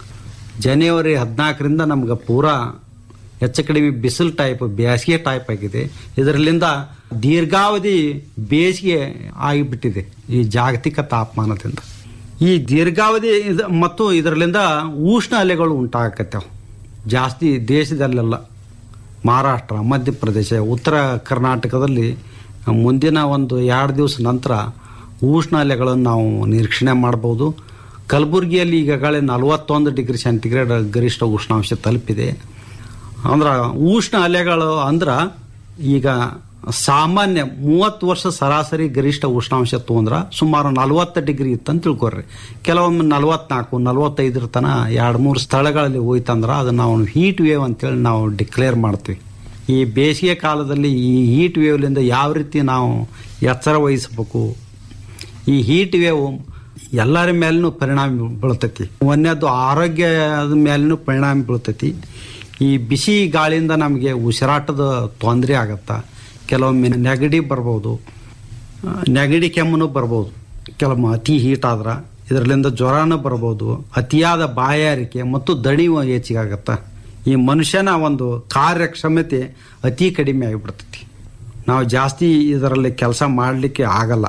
ಜನವರಿ ಹದಿನಾಲ್ಕರಿಂದ ನಮ್ಗೆ ಪೂರಾ ಹೆಚ್ಚು ಕಡಿಮೆ ಬಿಸಿಲು ಟೈಪ್ ಬೇಸಿಗೆ ಟೈಪ್ ಆಗಿದೆ ಇದರಲ್ಲಿಂದ ದೀರ್ಘಾವಧಿ ಬೇಸಿಗೆ ಆಗಿಬಿಟ್ಟಿದೆ ಈ ಜಾಗತಿಕ ತಾಪಮಾನದಿಂದ ಈ ದೀರ್ಘಾವಧಿ ಇದ- ಮತ್ತು ಇದರಲ್ಲಿಂದ ಉಷ್ಣ ಅಲೆಗಳು ಉಂಟಾಗತ್ತವು ಜಾಸ್ತಿ ದೇಶದಲ್ಲೆಲ್ಲ ಮಹಾರಾಷ್ಟ್ರ ಮಧ್ಯಪ್ರದೇಶ ಉತ್ತರ ಕರ್ನಾಟಕದಲ್ಲಿ ಮುಂದಿನ ಒಂದು ಎರಡು ದಿವಸ ನಂತರ ಉಷ್ಣ ಅಲೆಗಳನ್ನು ನಾವು ನಿರೀಕ್ಷಣೆ ಮಾಡ್ಬೋದು ಕಲಬುರಗಿಯಲ್ಲಿ ಈಗಾಗಲೇ ನಲವತ್ತೊಂದು ಡಿಗ್ರಿ ಸೆಂಟಿಗ್ರೇಡ್ ಗರಿಷ್ಠ ಉಷ್ಣಾಂಶ ತಲುಪಿದೆ ಅಂದ್ರೆ ಉಷ್ಣ ಅಲೆಗಳು ಅಂದ್ರೆ ಈಗ ಸಾಮಾನ್ಯ ಮೂವತ್ತು ವರ್ಷ ಸರಾಸರಿ ಗರಿಷ್ಠ ಉಷ್ಣಾಂಶ ತಗೊಂಡ್ರ ಸುಮಾರು ನಲವತ್ತು ಡಿಗ್ರಿ ಇತ್ತಂತ ತಿಳ್ಕೊರ್ರಿ ಕೆಲವೊಮ್ಮೆ ನಲವತ್ನಾಲ್ಕು ನಲವತ್ತೈದರ ತನ ಎರಡು ಮೂರು ಸ್ಥಳಗಳಲ್ಲಿ ಹೋಯ್ತಂದ್ರೆ ಅದನ್ನ ನಾವು ಹೀಟ್ ವೇವ್ ಅಂತೇಳಿ ನಾವು ಡಿಕ್ಲೇರ್ ಮಾಡ್ತೀವಿ ಈ ಬೇಸಿಗೆ ಕಾಲದಲ್ಲಿ ಈ ಹೀಟ್ ವೇವ್ಲಿಂದ ಯಾವ ರೀತಿ ನಾವು ಎಚ್ಚರ ವಹಿಸಬೇಕು ಈ ಹೀಟ್ ವೇವ್ ಎಲ್ಲರ ಮೇಲೂ ಪರಿಣಾಮ ಬೀಳ್ತೈತಿ ಒಂದನೇದು ಆರೋಗ್ಯದ ಮೇಲೂ ಪರಿಣಾಮ ಬೀಳ್ತೈತಿ ಈ ಬಿಸಿ ಗಾಳಿಯಿಂದ ನಮಗೆ ಉಸಿರಾಟದ ತೊಂದರೆ ಆಗತ್ತ ಕೆಲವೊಮ್ಮೆ ನೆಗಡಿ ಬರ್ಬೋದು ಆ, ನೆಗಡಿ ಕೆಮ್ಮನು ಬರ್ಬೋದು ಕೆಲವೊಮ್ಮೆ ಅತಿ ಹೀಟ್ ಆದ್ರೆ ಇದರಲ್ಲಿಂದ ಜ್ವರನೂ ಬರ್ಬೋದು ಅತಿಯಾದ ಬಾಯಾರಿಕೆ ಮತ್ತು ದಣಿವು ಹೆಚ್ಚಿಗಾಗತ್ತ ಈ ಮನುಷ್ಯನ ಒಂದು ಕಾರ್ಯಕ್ಷಮತೆ ಅತಿ ಕಡಿಮೆ ಆಗಿಬಿಡ್ತೈತಿ ನಾವು ಜಾಸ್ತಿ ಇದರಲ್ಲಿ ಕೆಲಸ ಮಾಡಲಿಕ್ಕೆ ಆಗಲ್ಲ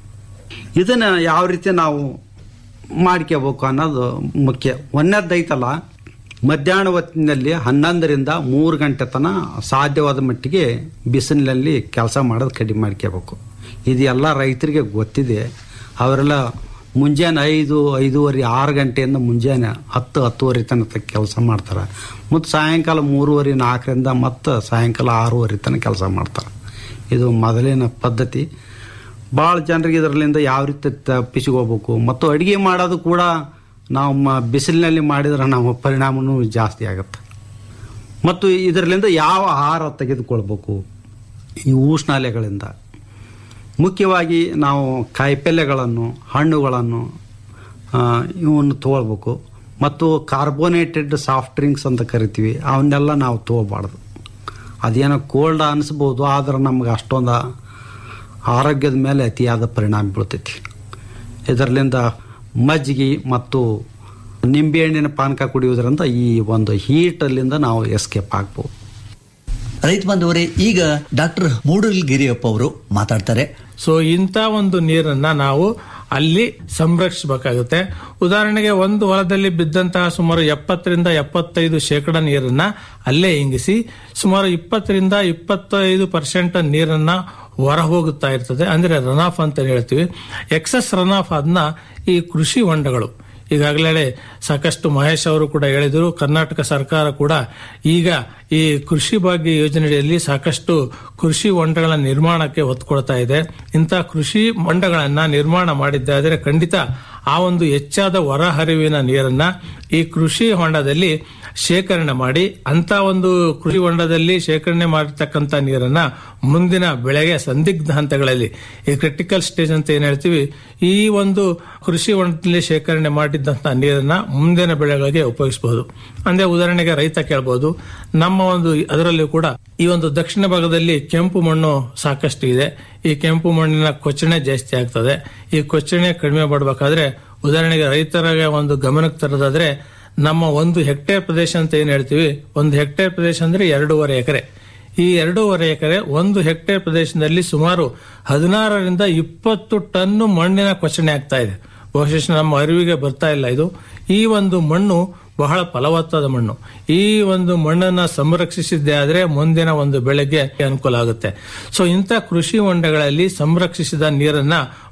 ಇದನ್ನ ಯಾವ ರೀತಿ ನಾವು ಮಾಡ್ಕೋಬೇಕು ಅನ್ನೋದು ಮುಖ್ಯ ಒಂದನೇದೈತಲ್ಲ ಮಧ್ಯಾಹ್ನ ಹೊತ್ತಿನಲ್ಲಿ ಹನ್ನೊಂದರಿಂದ ಮೂರು ಗಂಟೆ ತನ ಸಾಧ್ಯವಾದ ಮಟ್ಟಿಗೆ ಬಿಸಿಲಿನಲ್ಲಿ ಕೆಲಸ ಮಾಡೋದು ಕಡಿಮೆ ಮಾಡ್ಕೋಬೇಕು ಇದು ಎಲ್ಲ ರೈತರಿಗೆ ಗೊತ್ತಿದೆ ಅವರೆಲ್ಲ ಮುಂಜಾನೆ ಐದು ಐದೂವರೆ ಆರು ಗಂಟೆಯಿಂದ ಮುಂಜಾನೆ ಹತ್ತು ಹತ್ತುವರೆ ತನಕ ಕೆಲಸ ಮಾಡ್ತಾರೆ ಮತ್ತು ಸಾಯಂಕಾಲ ಮೂರುವರೆ ನಾಲ್ಕರಿಂದ ಮತ್ತು ಸಾಯಂಕಾಲ ಆರೂವರೆ ತನಕ ಕೆಲಸ ಮಾಡ್ತಾರೆ ಇದು ಮೊದಲಿನ ಪದ್ಧತಿ ಭಾಳ ಜನರಿಗೆ ಇದರಲ್ಲಿಂದ ಯಾವ ರೀತಿ ತಪ್ಪಿಸಿಕೋಬೇಕು ಮತ್ತು ಅಡುಗೆ ಮಾಡೋದು ಕೂಡ ನಾವು ಮ- ಬಿಸಿಲಿನಲ್ಲಿ ಮಾಡಿದ್ರೆ ನಮ್ಮ ಪರಿಣಾಮನೂ ಜಾಸ್ತಿ ಆಗುತ್ತೆ ಮತ್ತು ಇದರಲ್ಲಿಂದ ಯಾವ ಆಹಾರ ತೆಗೆದುಕೊಳ್ಬೇಕು ಈ ಉಷ್ಣಾಲೆಗಳಿಂದ ಮುಖ್ಯವಾಗಿ ನಾವು ಕಾಯಿಪಲ್ಯಗಳನ್ನು ಹಣ್ಣುಗಳನ್ನು ಆ, ಇವನ್ನು ತಗೊಳ್ಬೇಕು ಮತ್ತು ಕಾರ್ಬೋನೇಟೆಡ್ ಸಾಫ್ಟ್ ಡ್ರಿಂಕ್ಸ್ ಅಂತ ಕರಿತೀವಿ ಅವನ್ನೆಲ್ಲ ನಾವು ತಗೋಬಾರ್ದು ಅದೇನೋ ಕೋಲ್ಡ್ ಅನಿಸ್ಬೋದು ಆದ್ರೆ ನಮ್ಗೆ ಅಷ್ಟೊಂದು ಆರೋಗ್ಯದ ಮೇಲೆ ಅತಿಯಾದ ಪರಿಣಾಮ ಬೀಳ್ತೈತಿ ಇದರಲ್ಲಿಂದ ಮಜ್ಜಿಗೆ ಮತ್ತು ನಿಂಬೆಹಣ್ಣಿನ ಪಾನಕ ಕುಡಿಯೋದ್ರಿಂದ ಈ ಒಂದು ಹೀಟಲ್ಲಿಂದ ನಾವು ಎಸ್ಕೇಪ್ ಆಗ್ಬೋದು ರೈತ ಬಾಂಧವರೇ ಈಗ ಡಾಕ್ಟರ್ ಮೂಡಲ್ಗಿರಿಯಪ್ಪ ಅವರು ಮಾತಾಡ್ತಾರೆ ಸೊ ಇಂಥ ಒಂದು ನೀರನ್ನ ನಾವು ಅಲ್ಲಿ ಸಂರಕ್ಷಿಸಬೇಕಾಗುತ್ತೆ ಉದಾಹರಣೆಗೆ ಒಂದು ಹೊಲದಲ್ಲಿ ಬಿದ್ದಂತಹ ಸುಮಾರು ಎಪ್ಪತ್ತರಿಂದ ಎಪ್ಪತ್ತೈದು ಶೇಕಡ ನೀರನ್ನ ಅಲ್ಲೇ ಇಂಗಿಸಿ ಸುಮಾರು ಇಪ್ಪತ್ತರಿಂದ ಇಪ್ಪತ್ತೈದು ಪರ್ಸೆಂಟ್ ನೀರನ್ನ ಹೊರ ಹೋಗುತ್ತಾ ಇರ್ತದೆ ಅಂದ್ರೆ ರನ್ ಆಫ್ ಅಂತ ಹೇಳ್ತೀವಿ ಎಕ್ಸಸ್ ರನ್ ಆಫ್ ಅದನ್ನ ಈ ಕೃಷಿ ಹೊಂಡಗಳು ಈಗಾಗಲೇ ಸಾಕಷ್ಟು ಮಹೇಶ್ ಅವರು ಕೂಡ ಹೇಳಿದರು ಕರ್ನಾಟಕ ಸರ್ಕಾರ ಕೂಡ ಈಗ ಈ ಕೃಷಿ ಭಾಗ್ಯ ಯೋಜನೆಯಲ್ಲಿ ಸಾಕಷ್ಟು ಕೃಷಿ ಹೊಂಡಗಳ ನಿರ್ಮಾಣಕ್ಕೆ ಒತ್ತು ಕೊಡ್ತಾ ಇದೆ ಇಂಥ ಕೃಷಿ ಹೊಂಡಗಳನ್ನ ನಿರ್ಮಾಣ ಮಾಡಿದ್ದಾದರೆ ಖಂಡಿತ ಆ ಒಂದು ಹೆಚ್ಚಾದ ಹೊರಹರಿವಿನ ನೀರನ್ನ ಈ ಕೃಷಿ ಹೊಂಡದಲ್ಲಿ ಶೇಖರಣೆ ಮಾಡಿ ಅಂತ ಒಂದು ಕೃಷಿ ಹೊಂಡದಲ್ಲಿ ಶೇಖರಣೆ ಮಾಡಿರ್ತಕ್ಕಂಥ ನೀರನ್ನ ಮುಂದಿನ ಬೆಳೆಗೆ ಸಂದಿಗ್ಧ ಹಂತಗಳಲ್ಲಿ ಈ ಕ್ರಿಟಿಕಲ್ ಸ್ಟೇಜ್ ಅಂತ ಏನ್ ಹೇಳ್ತೀವಿ ಈ ಒಂದು ಕೃಷಿ ಹೊಂಡದಲ್ಲಿ ಶೇಖರಣೆ ಮಾಡಿದ್ದಂತಹ ನೀರನ್ನ ಮುಂದಿನ ಬೆಳೆಗಳಿಗೆ ಉಪಯೋಗಿಸಬಹುದು ಅಂದ್ರೆ ಉದಾಹರಣೆಗೆ ರೈತ ಕೇಳಬಹುದು ನಮ್ಮ ಒಂದು ಅದರಲ್ಲೂ ಕೂಡ ಈ ಒಂದು ದಕ್ಷಿಣ ಭಾಗದಲ್ಲಿ ಕೆಂಪು ಮಣ್ಣು ಸಾಕಷ್ಟು ಇದೆ ಈ ಕೆಂಪು ಮಣ್ಣಿನ ಕೊಚ್ಚಣೆ ಜಾಸ್ತಿ ಆಗ್ತದೆ ಈ ಕೊಚ್ಚಣೆ ಕಡಿಮೆ ಮಾಡಬೇಕಾದ್ರೆ ಉದಾಹರಣೆಗೆ ರೈತರಿಗೆ ಒಂದು ಗಮನಕ್ಕೆ ತರೋದಾದ್ರೆ ನಮ್ಮ ಒಂದು ಹೆಕ್ಟೇರ್ ಪ್ರದೇಶ ಅಂತ ಏನ್ ಹೇಳ್ತೀವಿ ಒಂದು ಹೆಕ್ಟೇರ್ ಪ್ರದೇಶ ಅಂದ್ರೆ ಎರಡೂವರೆ ಎಕರೆ ಈ ಎರಡೂವರೆ ಎಕರೆ ಒಂದು ಹೆಕ್ಟೇರ್ ಪ್ರದೇಶದಲ್ಲಿ ಸುಮಾರು ಹದಿನಾರರಿಂದ ಇಪ್ಪತ್ತು ಟನ್ನು ಮಣ್ಣಿನ ಕೊಚ್ಚಣೆ ಆಗ್ತಾ ಇದೆ ಬಹುಶಃ ನಮ್ಮ ಅರಿವಿಗೆ ಬರ್ತಾ ಇಲ್ಲ ಇದು ಈ ಒಂದು ಮಣ್ಣು ಬಹಳ ಫಲವತ್ತಾದ ಮಣ್ಣು ಈ ಒಂದು ಮಣ್ಣನ್ನ ಸಂರಕ್ಷಿಸಿದ್ದೇ ಆದ್ರೆ ಮುಂದಿನ ಒಂದು ಬೆಳೆಗೆ ಅನುಕೂಲ ಆಗುತ್ತೆ ಸೊ ಇಂಥ ಕೃಷಿ ಹೊಂಡಗಳಲ್ಲಿ ಸಂರಕ್ಷಿಸಿದ ನೀರನ್ನ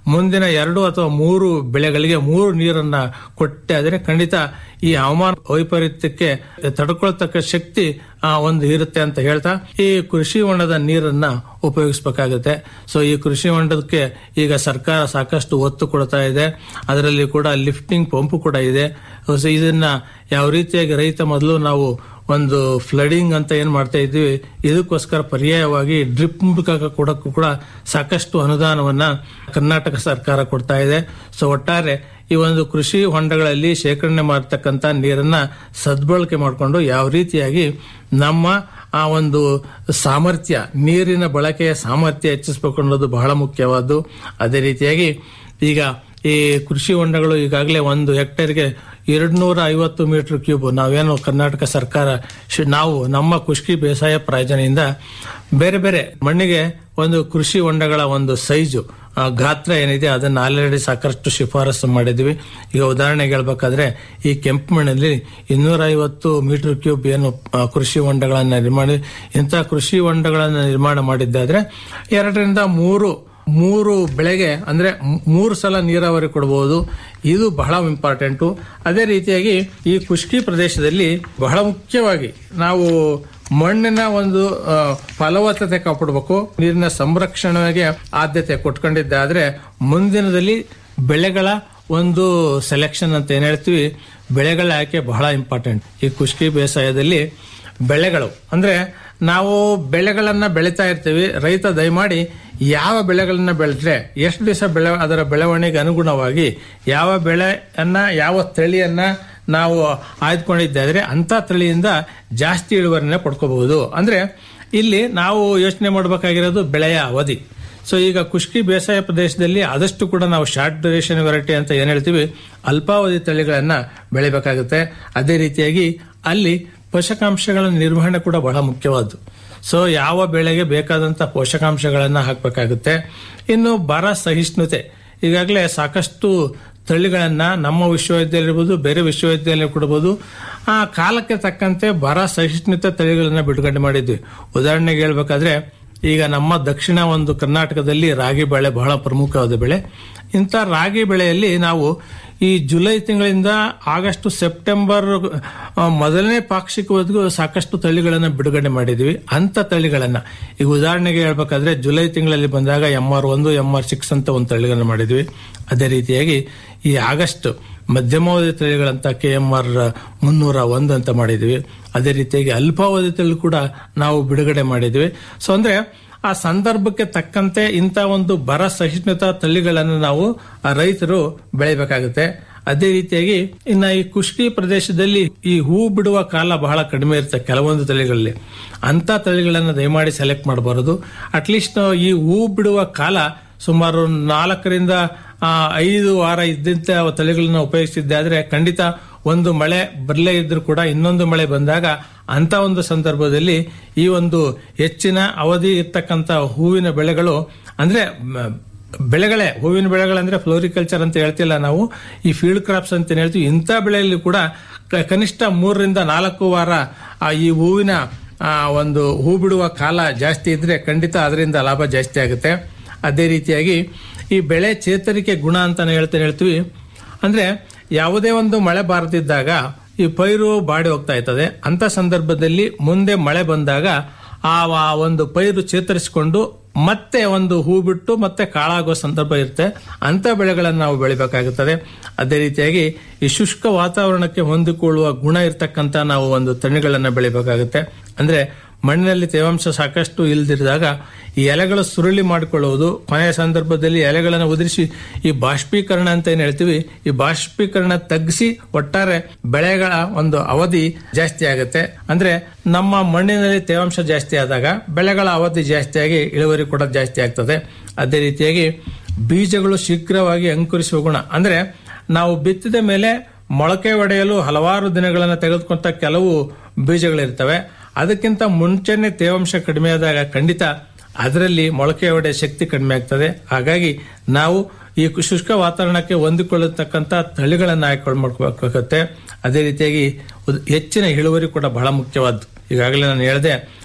ಮುಂದಿನ ಎರಡು ಅಥವಾ ಮೂರು ಬೆಳೆಗಳಿಗೆ ಮೂರು ನೀರನ್ನ ಕೊಟ್ಟೆ ಆದರೆ ಖಂಡಿತ ಈ ಹವಾಮಾನ ವೈಪರೀತ್ಯಕ್ಕೆ ತಡ್ಕೊಳ್ತಕ್ಕ ಶಕ್ತಿ ಆ, ಒಂದು ಇರುತ್ತೆ ಅಂತ ಹೇಳ್ತಾ ಈ ಕೃಷಿ ಹೊಂಡದ ನೀರನ್ನ ಉಪಯೋಗಿಸಬೇಕಾಗುತ್ತೆ ಸೊ ಈ ಕೃಷಿ ಹೊಂಡಕ್ಕೆ ಈಗ ಸರ್ಕಾರ ಸಾಕಷ್ಟು ಒತ್ತು ಕೊಡ್ತಾ ಇದೆ ಅದರಲ್ಲಿ ಕೂಡ ಲಿಫ್ಟಿಂಗ್ ಪಂಪ್ ಕೂಡ ಇದೆ ಸೊ ಇದನ್ನ ಯಾವ ರೀತಿಯಾಗಿ ರೈತ ಮೊದಲು ನಾವು ಒಂದು ಫ್ಲಡಿಂಗ್ ಅಂತ ಏನ್ ಮಾಡ್ತಾ ಇದ್ವಿ ಇದಕ್ಕೋಸ್ಕರ ಪರ್ಯಾಯವಾಗಿ ಡ್ರಿಪ್ ಮೂಲಕ ಕೊಡಕ್ಕೂ ಕೂಡ ಸಾಕಷ್ಟು ಅನುದಾನವನ್ನ ಕರ್ನಾಟಕ ಸರ್ಕಾರ ಕೊಡ್ತಾ ಇದೆ ಸೊ ಒಟ್ಟಾರೆ ಈ ಒಂದು ಕೃಷಿ ಹೊಂಡಗಳಲ್ಲಿ ಶೇಖರಣೆ ಮಾಡತಕ್ಕಂತ ನೀರನ್ನ ಸದ್ಬಳಕೆ ಮಾಡಿಕೊಂಡು ಯಾವ ರೀತಿಯಾಗಿ ನಮ್ಮ ಆ ಒಂದು ಸಾಮರ್ಥ್ಯ ನೀರಿನ ಬಳಕೆಯ ಸಾಮರ್ಥ್ಯ ಹೆಚ್ಚಿಸಬೇಕು ಅನ್ನೋದು ಬಹಳ ಮುಖ್ಯವಾದ್ದು ಅದೇ ರೀತಿಯಾಗಿ ಈಗ ಈ ಕೃಷಿ ಹೊಂಡಗಳು ಈಗಾಗಲೇ ಒಂದು ಹೆಕ್ಟೇರ್ಗೆ ಎರಡ್ನೂರ ಐವತ್ತು ಮೀಟರ್ ಕ್ಯೂಬ್ ನಾವೇನು ಕರ್ನಾಟಕ ಸರ್ಕಾರ ಶ್- ನಾವು ನಮ್ಮ ಕೃಷಿ ಬೇಸಾಯ ಪ್ರಾಯೋಜನೆಯಿಂದ ಬೇರೆ ಬೇರೆ ಮಣ್ಣಿಗೆ ಒಂದು ಕೃಷಿ ಹೊಂಡಗಳ ಒಂದು ಸೈಜು ಆ, ಗಾತ್ರ ಏನಿದೆ ಅದನ್ನ ಆಲ್ರೆಡಿ ಸಾಕಷ್ಟು ಶಿಫಾರಸು ಮಾಡಿದ್ವಿ ಈಗ ಉದಾಹರಣೆಗೆ ಹೇಳ್ಬೇಕಾದ್ರೆ ಈ ಕೆಂಪು ಮಣ್ಣಲ್ಲಿ ಇನ್ನೂರ ಐವತ್ತು ಮೀಟರ್ ಕ್ಯೂಬ್ ಏನು ಆ, ಕೃಷಿ ಹೊಂಡಗಳನ್ನ ನಿರ್ಮಾಣ ಇಂಥ ಕೃಷಿ ಹೊಂಡಗಳನ್ನ ನಿರ್ಮಾಣ ಮಾಡಿದ್ದಾದ್ರೆ ಎರಡರಿಂದ ಮೂರು ಮೂರು ಬೆಳೆಗೆ ಅಂದ್ರೆ ಮ್- ಮೂರು ಸಲ ನೀರಾವರಿ ಕೊಡಬಹುದು ಇದು ಬಹಳ ಇಂಪಾರ್ಟೆಂಟು ಅದೇ ರೀತಿಯಾಗಿ ಈ ಖುಷ್ಕಿ ಪ್ರದೇಶದಲ್ಲಿ ಬಹಳ ಮುಖ್ಯವಾಗಿ ನಾವು ಮಣ್ಣಿನ ಒಂದು ಆ, ಫಲವತ್ತತೆ ಕಾಪಾಡಬೇಕು ನೀರಿನ ಸಂರಕ್ಷಣೆಗೆ ಆದ್ಯತೆ ಕೊಟ್ಕೊಂಡಿದ್ದಾದ್ರೆ ಮುಂದಿನದಲ್ಲಿ ಬೆಳೆಗಳ ಒಂದು ಸೆಲೆಕ್ಷನ್ ಅಂತ ಏನ್ ಹೇಳ್ತೀವಿ ಬೆಳೆಗಳ ಆಯ್ಕೆ ಬಹಳ ಇಂಪಾರ್ಟೆಂಟ್ ಈ ಖುಷ್ಕಿ ಬೇಸಾಯದಲ್ಲಿ ಬೆಳೆಗಳು ಅಂದ್ರೆ ನಾವು ಬೆಳೆಗಳನ್ನ ಬೆಳೀತಾ ಇರ್ತೀವಿ ರೈತ ದಯಮಾಡಿ ಯಾವ ಬೆಳೆಗಳನ್ನ ಬೆಳೆದ್ರೆ ಎಷ್ಟು ದಿವಸ ಬೆಳೆ ಅದರ ಬೆಳವಣಿಗೆ ಅನುಗುಣವಾಗಿ ಯಾವ ಬೆಳೆಯನ್ನ ಯಾವ ತಳಿಯನ್ನ ನಾವು ಆಯ್ದುಕೊಂಡಿದ್ದಾದ್ರೆ ಅಂತ ತಳಿಯಿಂದ ಜಾಸ್ತಿ ಇಳುವರಿನ ಪಡ್ಕೋಬಹುದು ಅಂದ್ರೆ ಇಲ್ಲಿ ನಾವು ಯೋಚನೆ ಮಾಡಬೇಕಾಗಿರೋದು ಬೆಳೆಯ ಅವಧಿ ಸೊ ಈಗ ಖುಷ್ಕಿ ಬೇಸಾಯ ಪ್ರದೇಶದಲ್ಲಿ ಆದಷ್ಟು ಕೂಡ ನಾವು ಶಾರ್ಟ್ ಡ್ಯೂರೇಷನ್ ವೆರೈಟಿ ಅಂತ ಏನ್ ಹೇಳ್ತೀವಿ ಅಲ್ಪಾವಧಿ ತಳಿಗಳನ್ನ ಬೆಳಿಬೇಕಾಗುತ್ತೆ ಅದೇ ರೀತಿಯಾಗಿ ಅಲ್ಲಿ ಪೋಷಕಾಂಶಗಳ ನಿರ್ವಹಣೆ ಕೂಡ ಬಹಳ ಮುಖ್ಯವಾದ್ದು ಸೊ ಯಾವ ಬೆಳೆಗೆ ಬೇಕಾದಂತ ಪೋಷಕಾಂಶಗಳನ್ನ ಹಾಕಬೇಕಾಗುತ್ತೆ ಇನ್ನು ಬರ ಸಹಿಷ್ಣುತೆ ಈಗಾಗಲೇ ಸಾಕಷ್ಟು ತಳಿಗಳನ್ನ ನಮ್ಮ ವಿಶ್ವವಿದ್ಯಾಲಯ ಇರ್ಬೋದು ಬೇರೆ ವಿಶ್ವವಿದ್ಯಾಲಯ ಕೊಡಬಹುದು ಆ ಕಾಲಕ್ಕೆ ತಕ್ಕಂತೆ ಬರ ಸಹಿಷ್ಣುತೆ ತಳಿಗಳನ್ನ ಬಿಡುಗಡೆ ಮಾಡಿದ್ವಿ ಉದಾಹರಣೆಗೆ ಹೇಳ್ಬೇಕಾದ್ರೆ ಈಗ ನಮ್ಮ ದಕ್ಷಿಣ ಒಂದು ಕರ್ನಾಟಕದಲ್ಲಿ ರಾಗಿ ಬೆಳೆ ಬಹಳ ಪ್ರಮುಖವಾದ ಬೆಳೆ ಇಂಥ ರಾಗಿ ಬೆಳೆಯಲ್ಲಿ ನಾವು ಈ ಜುಲೈ ತಿಂಗಳಿಂದ ಆಗಸ್ಟ್ ಸೆಪ್ಟೆಂಬರ್ ಆ, ಮೊದಲನೇ ಪಾಕ್ಷಿಕವರೆಗೂ ಸಾಕಷ್ಟು ತಳಿಗಳನ್ನ ಬಿಡುಗಡೆ ಮಾಡಿದ್ವಿ ಅಂತ ತಳಿಗಳನ್ನ ಈಗ ಉದಾಹರಣೆಗೆ ಹೇಳ್ಬೇಕಾದ್ರೆ ಜುಲೈ ತಿಂಗಳಲ್ಲಿ ಬಂದಾಗ ಎಂ ಆರ್ ಒಂದು ಎಂ ಆರ್ ಸಿಕ್ಸ್ ಅಂತ ಒಂದು ತಳಿಗಳನ್ನ ಮಾಡಿದ್ವಿ ಅದೇ ರೀತಿಯಾಗಿ ಈ ಆಗಸ್ಟ್ ಮಧ್ಯಮಾವಧಿ ತಳಿಗಳಂತ ಕೆ ಎಂ ಆರ್ ಮುನ್ನೂರ ಒಂದು ಅಂತ ಮಾಡಿದ್ವಿ ಅದೇ ರೀತಿಯಾಗಿ ಅಲ್ಪಾವಧಿ ತಳಿ ಕೂಡ ನಾವು ಬಿಡುಗಡೆ ಮಾಡಿದ್ವಿ ಸೊ ಅಂದ್ರೆ ಆ ಸಂದರ್ಭಕ್ಕೆ ತಕ್ಕಂತೆ ಇಂಥ ಒಂದು ಬರ ಸಹಿಷ್ಣುತಾ ತಳಿಗಳನ್ನು ನಾವು ಆ ರೈತರು ಬೆಳಿಬೇಕಾಗುತ್ತೆ ಅದೇ ರೀತಿಯಾಗಿ ಇನ್ನ ಈ ಖುಷ್ಕಿ ಪ್ರದೇಶದಲ್ಲಿ ಈ ಹೂ ಬಿಡುವ ಕಾಲ ಬಹಳ ಕಡಿಮೆ ಇರುತ್ತೆ ಕೆಲವೊಂದು ತಳಿಗಳಲ್ಲಿ ಅಂತ ತಳಿಗಳನ್ನು ದಯಮಾಡಿ ಸೆಲೆಕ್ಟ್ ಮಾಡಬಾರದು ಅಟ್ಲೀಸ್ಟ್ ಈ ಹೂ ಬಿಡುವ ಕಾಲ ಸುಮಾರು ನಾಲ್ಕರಿಂದ ಆ, ಐದು ವಾರ ಇದ್ದಂತ ತಳಿಗಳನ್ನ ಉಪಯೋಗಿಸಿದ್ದೆ ಆದ್ರೆ ಖಂಡಿತ ಒಂದು ಮಳೆ ಬರಲೇ ಇದ್ರೂ ಕೂಡ ಇನ್ನೊಂದು ಮಳೆ ಬಂದಾಗ ಅಂತ ಒಂದು ಸಂದರ್ಭದಲ್ಲಿ ಈ ಒಂದು ಹೆಚ್ಚಿನ ಅವಧಿ ಇರ್ತಕ್ಕಂತ ಹೂವಿನ ಬೆಳೆಗಳು ಅಂದ್ರೆ ಮ, ಬೆಳೆಗಳೇ ಹೂವಿನ ಬೆಳೆಗಳಂದ್ರೆ ಫ್ಲೋರಿಕಲ್ಚರ್ ಅಂತ ಹೇಳ್ತಿಲ್ಲ ನಾವು ಈ ಫೀಲ್ಡ್ ಕ್ರಾಪ್ಸ್ ಅಂತ ಏನ್ ಹೇಳ್ತೀವಿ ಇಂಥ ಬೆಳೆಯಲ್ಲಿ ಕೂಡ ಕ- ಕನಿಷ್ಠ ಮೂರರಿಂದ ನಾಲ್ಕು ವಾರ ಆ ಈ ಹೂವಿನ ಆ, ಒಂದು ಹೂ ಬಿಡುವ ಕಾಲ ಜಾಸ್ತಿ ಇದ್ರೆ ಖಂಡಿತ ಅದರಿಂದ ಲಾಭ ಜಾಸ್ತಿ ಆಗುತ್ತೆ ಅದೇ ರೀತಿಯಾಗಿ ಈ ಬೆಳೆ ಚೇತರಿಕೆ ಗುಣ ಅಂತ ಹೇಳ್ತೇನೆ ಹೇಳ್ತೀವಿ ಅಂದ್ರೆ ಯಾವುದೇ ಒಂದು ಮಳೆ ಬಾರದಿದ್ದಾಗ ಈ ಪೈರು ಬಾಡಿ ಹೋಗ್ತಾ ಇರ್ತದೆ ಅಂತ ಸಂದರ್ಭದಲ್ಲಿ ಮುಂದೆ ಮಳೆ ಬಂದಾಗ ಆ ಆ ಒಂದು ಪೈರು ಚೇತರಿಸಿಕೊಂಡು ಮತ್ತೆ ಒಂದು ಹೂ ಬಿಟ್ಟು ಮತ್ತೆ ಕಾಳಾಗುವ ಸಂದರ್ಭ ಇರುತ್ತೆ ಅಂತ ಬೆಳೆಗಳನ್ನು ನಾವು ಬೆಳಿಬೇಕಾಗುತ್ತದೆ ಅದೇ ರೀತಿಯಾಗಿ ಈ ಶುಷ್ಕ ವಾತಾವರಣಕ್ಕೆ ಹೊಂದಿಕೊಳ್ಳುವ ಗುಣ ಇರ್ತಕ್ಕಂತ ನಾವು ಒಂದು ತಳಿಗಳನ್ನ ಬೆಳಿಬೇಕಾಗುತ್ತೆ ಅಂದ್ರೆ ಮಣ್ಣಿನಲ್ಲಿ ತೇವಾಂಶ ಸಾಕಷ್ಟು ಇಲ್ದಿರಿದಾಗ ಈ ಎಲೆಗಳು ಸುರುಳಿ ಮಾಡಿಕೊಳ್ಳುವುದು ಕೊನೆಯ ಸಂದರ್ಭದಲ್ಲಿ ಎಲೆಗಳನ್ನು ಉದುರಿಸಿ ಈ ಬಾಷ್ಪೀಕರಣ ಅಂತ ಏನ್ ಹೇಳ್ತೀವಿ ಈ ಬಾಷ್ಪೀಕರಣ ತಗ್ಗಿಸಿ ಒಟ್ಟಾರೆ ಬೆಳೆಗಳ ಒಂದು ಅವಧಿ ಜಾಸ್ತಿ ಆಗುತ್ತೆ ಅಂದ್ರೆ ನಮ್ಮ ಮಣ್ಣಿನಲ್ಲಿ ತೇವಾಂಶ ಜಾಸ್ತಿ ಆದಾಗ ಬೆಳೆಗಳ ಅವಧಿ ಜಾಸ್ತಿಯಾಗಿ ಇಳುವರಿ ಕೂಡ ಜಾಸ್ತಿ ಆಗ್ತದೆ ಅದೇ ರೀತಿಯಾಗಿ ಬೀಜಗಳು ಶೀಘ್ರವಾಗಿ ಅಂಕುರಿಸುವ ಗುಣ ಅಂದ್ರೆ ನಾವು ಬಿತ್ತಿದ ಮೇಲೆ ಮೊಳಕೆ ಒಡೆಯಲು ಹಲವಾರು ದಿನಗಳನ್ನು ತೆಗೆದುಕೊಂತ ಕೆಲವು ಬೀಜಗಳಿರ್ತವೆ ಅದಕ್ಕಿಂತ ಮುಂಚೆನೆ ತೇವಾಂಶ ಕಡಿಮೆ ಆದಾಗ ಖಂಡಿತ ಅದರಲ್ಲಿ ಮೊಳಕೆ ಒಡೆಯ ಶಕ್ತಿ ಕಡಿಮೆ ಆಗ್ತದೆ ಹಾಗಾಗಿ ನಾವು ಈ ಶುಷ್ಕ ವಾತಾವರಣಕ್ಕೆ ಹೊಂದಿಕೊಳ್ಳತಕ್ಕಂತ ತಳಿಗಳನ್ನು ಆಯ್ಕೆ ಮಾಡ್ಕೋಬೇಕಾಗತ್ತೆ ಅದೇ ರೀತಿಯಾಗಿ ಉದ್- ಹೆಚ್ಚಿನ ಇಳುವರಿ ಕೂಡ ಬಹಳ ಮುಖ್ಯವಾದ್ದು ಈಗಾಗಲೇ ನಾನು ಹೇಳಿದೆ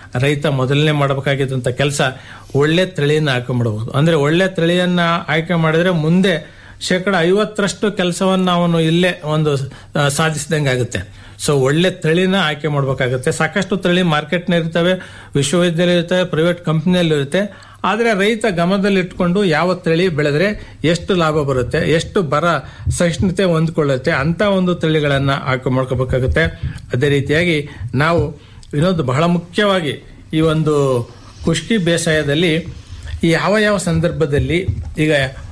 ರೈತ ಮೊದಲನೇ ಮಾಡಬೇಕಾಗಿದ್ದಂತ ಕೆಲಸ ಒಳ್ಳೆ ತಳಿಯನ್ನ ಆಯ್ಕೆ ಮಾಡಬಹುದು ಅಂದ್ರೆ ಒಳ್ಳೆ ತಳಿಯನ್ನ ಆಯ್ಕೆ ಮಾಡಿದ್ರೆ ಮುಂದೆ ಶೇಕಡ ಐವತ್ತರಷ್ಟು ಕೆಲಸವನ್ನು ಅವನು ಇಲ್ಲೇ ಒಂದು ಆ, ಸಾಧಿಸಿದಂಗೆ ಆಗುತ್ತೆ ಸೊ ಒಳ್ಳೆ ತಳಿನ ಆಯ್ಕೆ ಮಾಡಬೇಕಾಗುತ್ತೆ ಸಾಕಷ್ಟು ತಳಿ ಮಾರ್ಕೆಟ್ನ ಇರ್ತವೆ ವಿಶ್ವವಿದ್ಯಾಲಯ ಇರ್ತವೆ ಪ್ರೈವೇಟ್ ಕಂಪ್ನಿಯಲ್ಲಿ ಇರುತ್ತೆ ಆದರೆ ರೈತ ಗಮನದಲ್ಲಿ ಇಟ್ಕೊಂಡು ಯಾವ ತಳಿ ಬೆಳೆದ್ರೆ ಎಷ್ಟು ಲಾಭ ಬರುತ್ತೆ ಎಷ್ಟು ಬರ ಸಹಿಷ್ಣುತೆ ಹೊಂದ್ಕೊಳ್ಳುತ್ತೆ ಅಂತ ಒಂದು ತಳಿಗಳನ್ನ ಆಯ್ಕೆ ಮಾಡ್ಕೋಬೇಕಾಗುತ್ತೆ ಅದೇ ರೀತಿಯಾಗಿ ನಾವು ಇನ್ನೊಂದು ಬಹಳ ಮುಖ್ಯವಾಗಿ ಈ ಒಂದು ಕುಷ್ಕಿ ಬೇಸಾಯದಲ್ಲಿ ಈ ಯಾವ ಯಾವ ಸಂದರ್ಭದಲ್ಲಿ ಈಗ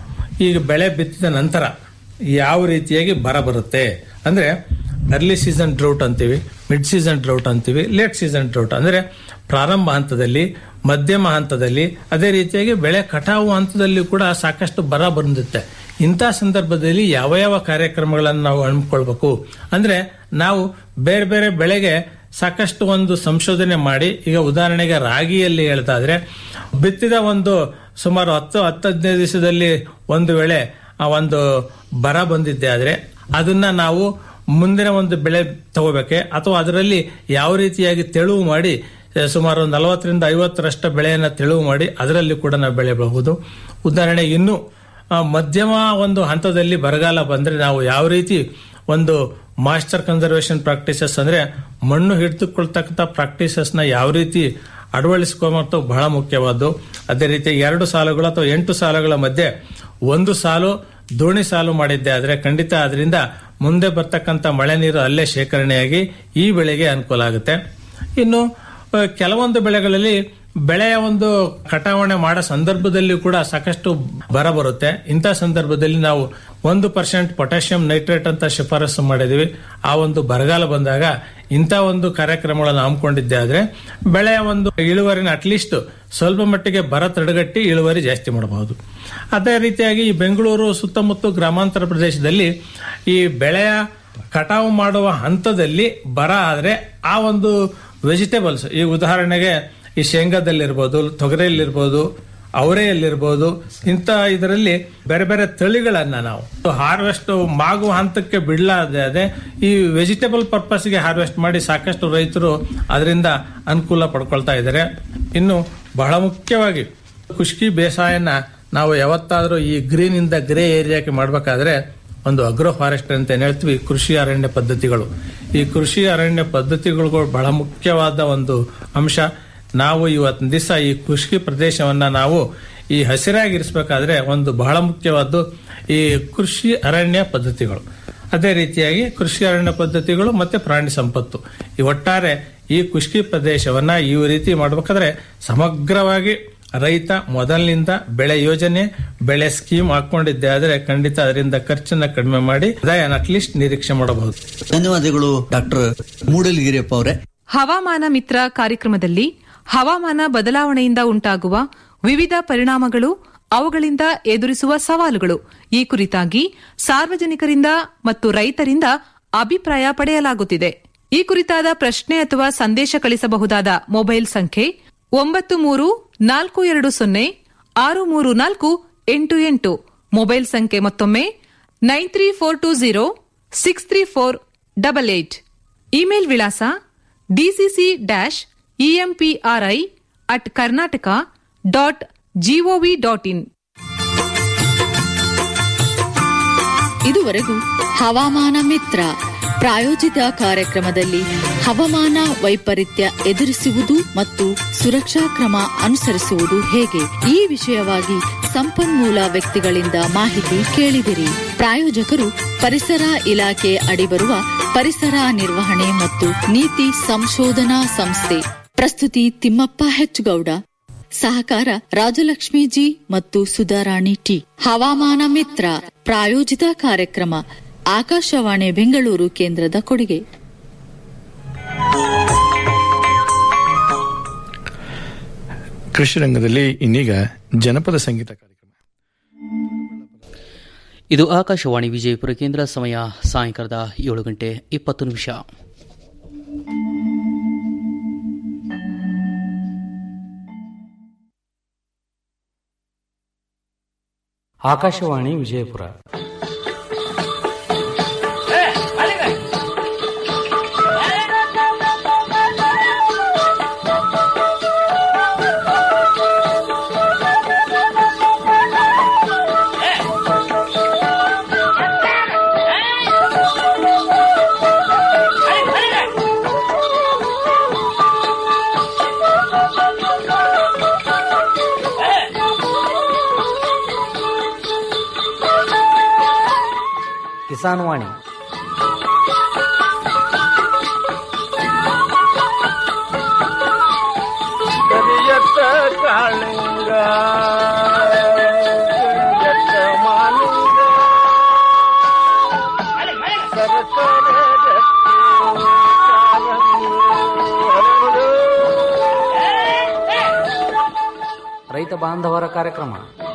ಈಗ ಬೆಳೆ ಬಿತ್ತಿದ ನಂತರ ಯಾವ ರೀತಿಯಾಗಿ ಬರ ಬರುತ್ತೆ ಅಂದ್ರೆ ಅರ್ಲಿ ಸೀಸನ್ ಡ್ರೌಟ್ ಅಂತೀವಿ ಮಿಡ್ ಸೀಸನ್ ಡ್ರೌಟ್ ಅಂತೀವಿ ಲೇಟ್ ಸೀಸನ್ ಡ್ರೌಟ್ ಅಂದ್ರೆ ಪ್ರಾರಂಭ ಹಂತದಲ್ಲಿ ಮಧ್ಯಮ ಹಂತದಲ್ಲಿ ಅದೇ ರೀತಿಯಾಗಿ ಬೆಳೆ ಕಟಾವು ಹಂತದಲ್ಲಿ ಕೂಡ ಸಾಕಷ್ಟು ಬರ ಬಂದಿರುತ್ತೆ ಇಂಥ ಸಂದರ್ಭದಲ್ಲಿ ಯಾವ ಯಾವ ಕಾರ್ಯಕ್ರಮಗಳನ್ನು ನಾವು ಹಮ್ಮಿಕೊಳ್ಬೇಕು ಅಂದ್ರೆ ನಾವು ಬೇರೆ ಬೇರೆ ಬೆಳೆಗೆ ಸಾಕಷ್ಟು ಒಂದು ಸಂಶೋಧನೆ ಮಾಡಿ ಈಗ ಉದಾಹರಣೆಗೆ ರಾಗಿಯಲ್ಲಿ ಹೇಳ್ತಾದ್ರೆ ಬಿತ್ತಿದ ಒಂದು ಸುಮಾರು ಹತ್ತು ಹತ್ತು ಹದಿನೈದು ದಿವಸದಲ್ಲಿ ಒಂದು ವೇಳೆ ಆ ಒಂದು ಬರ ಬಂದಿದ್ದೆ ಆದ್ರೆ ಅದನ್ನ ನಾವು ಮುಂದಿನ ಒಂದು ಬೆಳೆ ತಗೋಬೇಕೆ ಅಥವಾ ಅದರಲ್ಲಿ ಯಾವ ರೀತಿಯಾಗಿ ತೆಳುವು ಮಾಡಿ ಆ, ಸುಮಾರು ನಲವತ್ತರಿಂದ ಐವತ್ತರಷ್ಟು ಬೆಳೆಯನ್ನು ತೆಳುವು ಮಾಡಿ ಅದರಲ್ಲಿ ಕೂಡ ನಾವು ಬೆಳೆಯಬಹುದು ಉದಾಹರಣೆಗೆ ಇನ್ನು ಆ, ಮಧ್ಯಮ ಒಂದು ಹಂತದಲ್ಲಿ ಬರಗಾಲ ಬಂದ್ರೆ ನಾವು ಯಾವ ರೀತಿ ಒಂದು ಮಾಸ್ಟರ್ ಕನ್ಸರ್ವೇಷನ್ ಪ್ರಾಕ್ಟೀಸಸ್ ಅಂದ್ರೆ ಮಣ್ಣು ಹಿಡಿದುಕೊಳ್ತಕ್ಕಂಥ ಪ್ರಾಕ್ಟೀಸಸ್ ನ ಯಾವ ರೀತಿ ಅಳವಡಿಸ್ಕೊಂಬತ್ತು ಬಹಳ ಮುಖ್ಯವಾದ್ದು ಅದೇ ರೀತಿ ಎರಡು ಸಾಲುಗಳು ಅಥವಾ ಎಂಟು ಸಾಲುಗಳ ಮಧ್ಯೆ ಒಂದು ಸಾಲು ದೋಣಿ ಸಾಲು ಮಾಡಿದ್ದೆ ಆದ್ರೆ ಖಂಡಿತ ಅದರಿಂದ ಮುಂದೆ ಬರ್ತಕ್ಕಂಥ ಮಳೆ ನೀರು ಅಲ್ಲೇ ಶೇಖರಣೆಯಾಗಿ ಈ ಬೆಳೆಗೆ ಅನುಕೂಲ ಆಗುತ್ತೆ ಇನ್ನು ಆ, ಕೆಲವೊಂದು ಬೆಳೆಗಳಲ್ಲಿ ಬೆಳೆಯ ಒಂದು ಕಟಾವಣೆ ಮಾಡೋ ಸಂದರ್ಭದಲ್ಲಿ ಕೂಡ ಸಾಕಷ್ಟು ಬರ ಬರುತ್ತೆ ಇಂಥ ಸಂದರ್ಭದಲ್ಲಿ ನಾವು ಒಂದು ಪರ್ಸೆಂಟ್ ಪೊಟ್ಯಾಷಿಯಂ ನೈಟ್ರೇಟ್ ಅಂತ ಶಿಫಾರಸು ಮಾಡಿದೀವಿ ಆ ಒಂದು ಬರಗಾಲ ಬಂದಾಗ ಇಂಥ ಒಂದು ಕಾರ್ಯಕ್ರಮಗಳನ್ನು ಹಮ್ಮಿಕೊಂಡಿದ್ದೆ ಆದ್ರೆ ಬೆಳೆಯ ಒಂದು ಇಳುವರಿನ ಅಟ್ಲೀಸ್ಟ್ ಸ್ವಲ್ಪ ಮಟ್ಟಿಗೆ ಬರ ತಡೆಗಟ್ಟಿ ಇಳುವರಿ ಜಾಸ್ತಿ ಮಾಡಬಹುದು ಅದೇ ರೀತಿಯಾಗಿ ಈ ಬೆಂಗಳೂರು ಸುತ್ತಮುತ್ತ ಗ್ರಾಮಾಂತರ ಪ್ರದೇಶದಲ್ಲಿ ಈ ಬೆಳೆಯ ಕಟಾವು ಮಾಡುವ ಹಂತದಲ್ಲಿ ಬರ ಆದ್ರೆ ಆ ಒಂದು ವೆಜಿಟೇಬಲ್ಸ್ ಈ ಉದಾಹರಣೆಗೆ ಈ ಶೇಂಗಾದಲ್ಲಿರ್ಬೋದು ತೊಗರಿಯಲ್ಲಿರ್ಬೋದು ಅವರೆಯಲ್ಲಿರ್ಬೋದು ಇಂಥ ಇದರಲ್ಲಿ ಬೇರೆ ಬೇರೆ ತಳಿಗಳನ್ನ ನಾವು ಹಾರ್ವೆಸ್ಟ್ ಮಾಗುವ ಹಂತಕ್ಕೆ ಬಿಡಲಾದೆ ಅದೇ ಈ ವೆಜಿಟೇಬಲ್ ಪರ್ಪಸ್ಗೆ ಹಾರ್ವೆಸ್ಟ್ ಮಾಡಿ ಸಾಕಷ್ಟು ರೈತರು ಅದರಿಂದ ಅನುಕೂಲ ಪಡ್ಕೊಳ್ತಾ ಇದ್ದಾರೆ ಇನ್ನು ಬಹಳ ಮುಖ್ಯವಾಗಿ ಖುಷ್ಕಿ ಬೇಸಾಯನ ನಾವು ಯಾವತ್ತಾದ್ರೂ ಈ ಗ್ರೀನ್ ಇಂದ ಗ್ರೇ ಏರಿಯಾಕ್ಕೆ ಮಾಡ್ಬೇಕಾದ್ರೆ ಒಂದು ಅಗ್ರೋ ಫಾರೆಸ್ಟ್ ಅಂತ ಏನ್ ಹೇಳ್ತೀವಿ ಕೃಷಿ ಅರಣ್ಯ ಪದ್ಧತಿಗಳು ಈ ಕೃಷಿ ಅರಣ್ಯ ಪದ್ಧತಿಗಳು ಬಹಳ ಮುಖ್ಯವಾದ ಒಂದು ಅಂಶ ನಾವು ಇವತ್ತಿನ ದಿವಸ ಈ ಕೃಷಿ ಪ್ರದೇಶವನ್ನ ನಾವು ಈ ಹಸಿರಾಗಿರಿಸಬೇಕಾದ್ರೆ ಒಂದು ಬಹಳ ಮುಖ್ಯವಾದ್ದು ಈ ಕೃಷಿ ಅರಣ್ಯ ಪದ್ಧತಿಗಳು ಅದೇ ರೀತಿಯಾಗಿ ಕೃಷಿ ಅರಣ್ಯ ಪದ್ಧತಿಗಳು ಮತ್ತೆ ಪ್ರಾಣಿ ಸಂಪತ್ತು ಈ ಒಟ್ಟಾರೆ ಈ ಕೃಷಿ ಪ್ರದೇಶವನ್ನ ಈ ರೀತಿ ಮಾಡಬೇಕಾದ್ರೆ ಸಮಗ್ರವಾಗಿ ರೈತ ಮೊದಲಿನಿಂದ ಬೆಳೆ ಯೋಜನೆ ಬೆಳೆ ಸ್ಕೀಮ್ ಹಾಕೊಂಡಿದ್ದೆ ಆದ್ರೆ ಖಂಡಿತ ಅದರಿಂದ ಖರ್ಚನ್ನ ಕಡಿಮೆ ಮಾಡಿ ಆದಾಯನ ಅಟ್ಲೀಸ್ಟ್ ನಿರೀಕ್ಷೆ ಮಾಡಬಹುದು ಧನ್ಯವಾದಗಳು ಡಾಕ್ಟರ್ ಮೂಡಲಗಿರಿಯಪ್ಪ ಅವರೇ ಹವಾಮಾನ ಮಿತ್ರ ಕಾರ್ಯಕ್ರಮದಲ್ಲಿ ಹವಾಮಾನ ಬದಲಾವಣೆಯಿಂದ ಉಂಟಾಗುವ ವಿವಿಧ ಪರಿಣಾಮಗಳು ಅವುಗಳಿಂದ ಎದುರಿಸುವ ಸವಾಲುಗಳು ಈ ಕುರಿತಾಗಿ ಸಾರ್ವಜನಿಕರಿಂದ ಮತ್ತು ರೈತರಿಂದ ಅಭಿಪ್ರಾಯ ಪಡೆಯಲಾಗುತ್ತಿದೆ ಈ ಕುರಿತಾದ ಪ್ರಶ್ನೆ ಅಥವಾ ಸಂದೇಶ ಕಳಿಸಬಹುದಾದ ಮೊಬೈಲ್ ಸಂಖ್ಯೆ ಒಂಬತ್ತು ಮೂರು ನಾಲ್ಕು ಎರಡು ಸೊನ್ನೆ ಆರು ಮೂರು ನಾಲ್ಕು ಎಂಟು ಎಂಟು ಮೊಬೈಲ್ ಸಂಖ್ಯೆ ಮತ್ತೊಮ್ಮೆ nine three four two zero six three four double eight email ವಿಳಾಸ DCC dash EMPRI at Karnataka dot GOV dot in ಇದುವರೆಗೂ ಹವಾಮಾನ ಮಿತ್ರ ಪ್ರಾಯೋಜಿತ ಕಾರ್ಯಕ್ರಮದಲ್ಲಿ ಹವಾಮಾನ ವೈಪರೀತ್ಯ ಎದುರಿಸುವುದು ಮತ್ತು ಸುರಕ್ಷಾ ಕ್ರಮ ಅನುಸರಿಸುವುದು ಹೇಗೆ ಈ ವಿಷಯವಾಗಿ ಸಂಪನ್ಮೂಲ ವ್ಯಕ್ತಿಗಳಿಂದ ಮಾಹಿತಿ ಕೇಳಿದಿರಿ ಪ್ರಾಯೋಜಕರು ಪರಿಸರ ಇಲಾಖೆ ಅಡಿಬರುವ ಪರಿಸರ ನಿರ್ವಹಣೆ ಮತ್ತು ನೀತಿ ಸಂಶೋಧನಾ ಸಂಸ್ಥೆ ಪ್ರಸ್ತುತಿ ತಿಮ್ಮಪ್ಪ ಹೆಚ್ಚುಗೌಡ ಸಹಕಾರ ರಾಜಲಕ್ಷ್ಮಿ ಜಿ ಮತ್ತು ಸುಧಾರಾಣಿ ಟಿ ಹವಾಮಾನ ಮಿತ್ರ ಪ್ರಾಯೋಜಿತ ಕಾರ್ಯಕ್ರಮ ಆಕಾಶವಾಣಿ ಬೆಂಗಳೂರು ಕೇಂದ್ರದ ಕೊಡುಗೆ ಕೃಷಿ ರಂಗದಲ್ಲಿ ಇನ್ನೀಗ ಜನಪದ ಸಂಗೀತ ಕಾರ್ಯಕ್ರಮ ಇದು ಆಕಾಶವಾಣಿ ವಿಜಯಪುರ ಕೇಂದ್ರ ಸಮಯ ಸಾಯಂಕಾಲದ ಏಳು ಗಂಟೆ ಇಪ್ಪತ್ತು ನಿಮಿಷ ಆಕಾಶವಾಣಿ ವಿಜಯಪುರ ಕಿಸಾನ್ ವಾಣಿ ಕರಿಯತ್ತ ಕಾಳಿಂಗ ಕರಿಯತ್ತ ಮಾಲಿಂಗ ಸರಸರ ರತ್ನ ಕಾಲಂಗಿ ಹರಡು. ರೈತ ಬಾಂಧವರ ಕಾರ್ಯಕ್ರಮ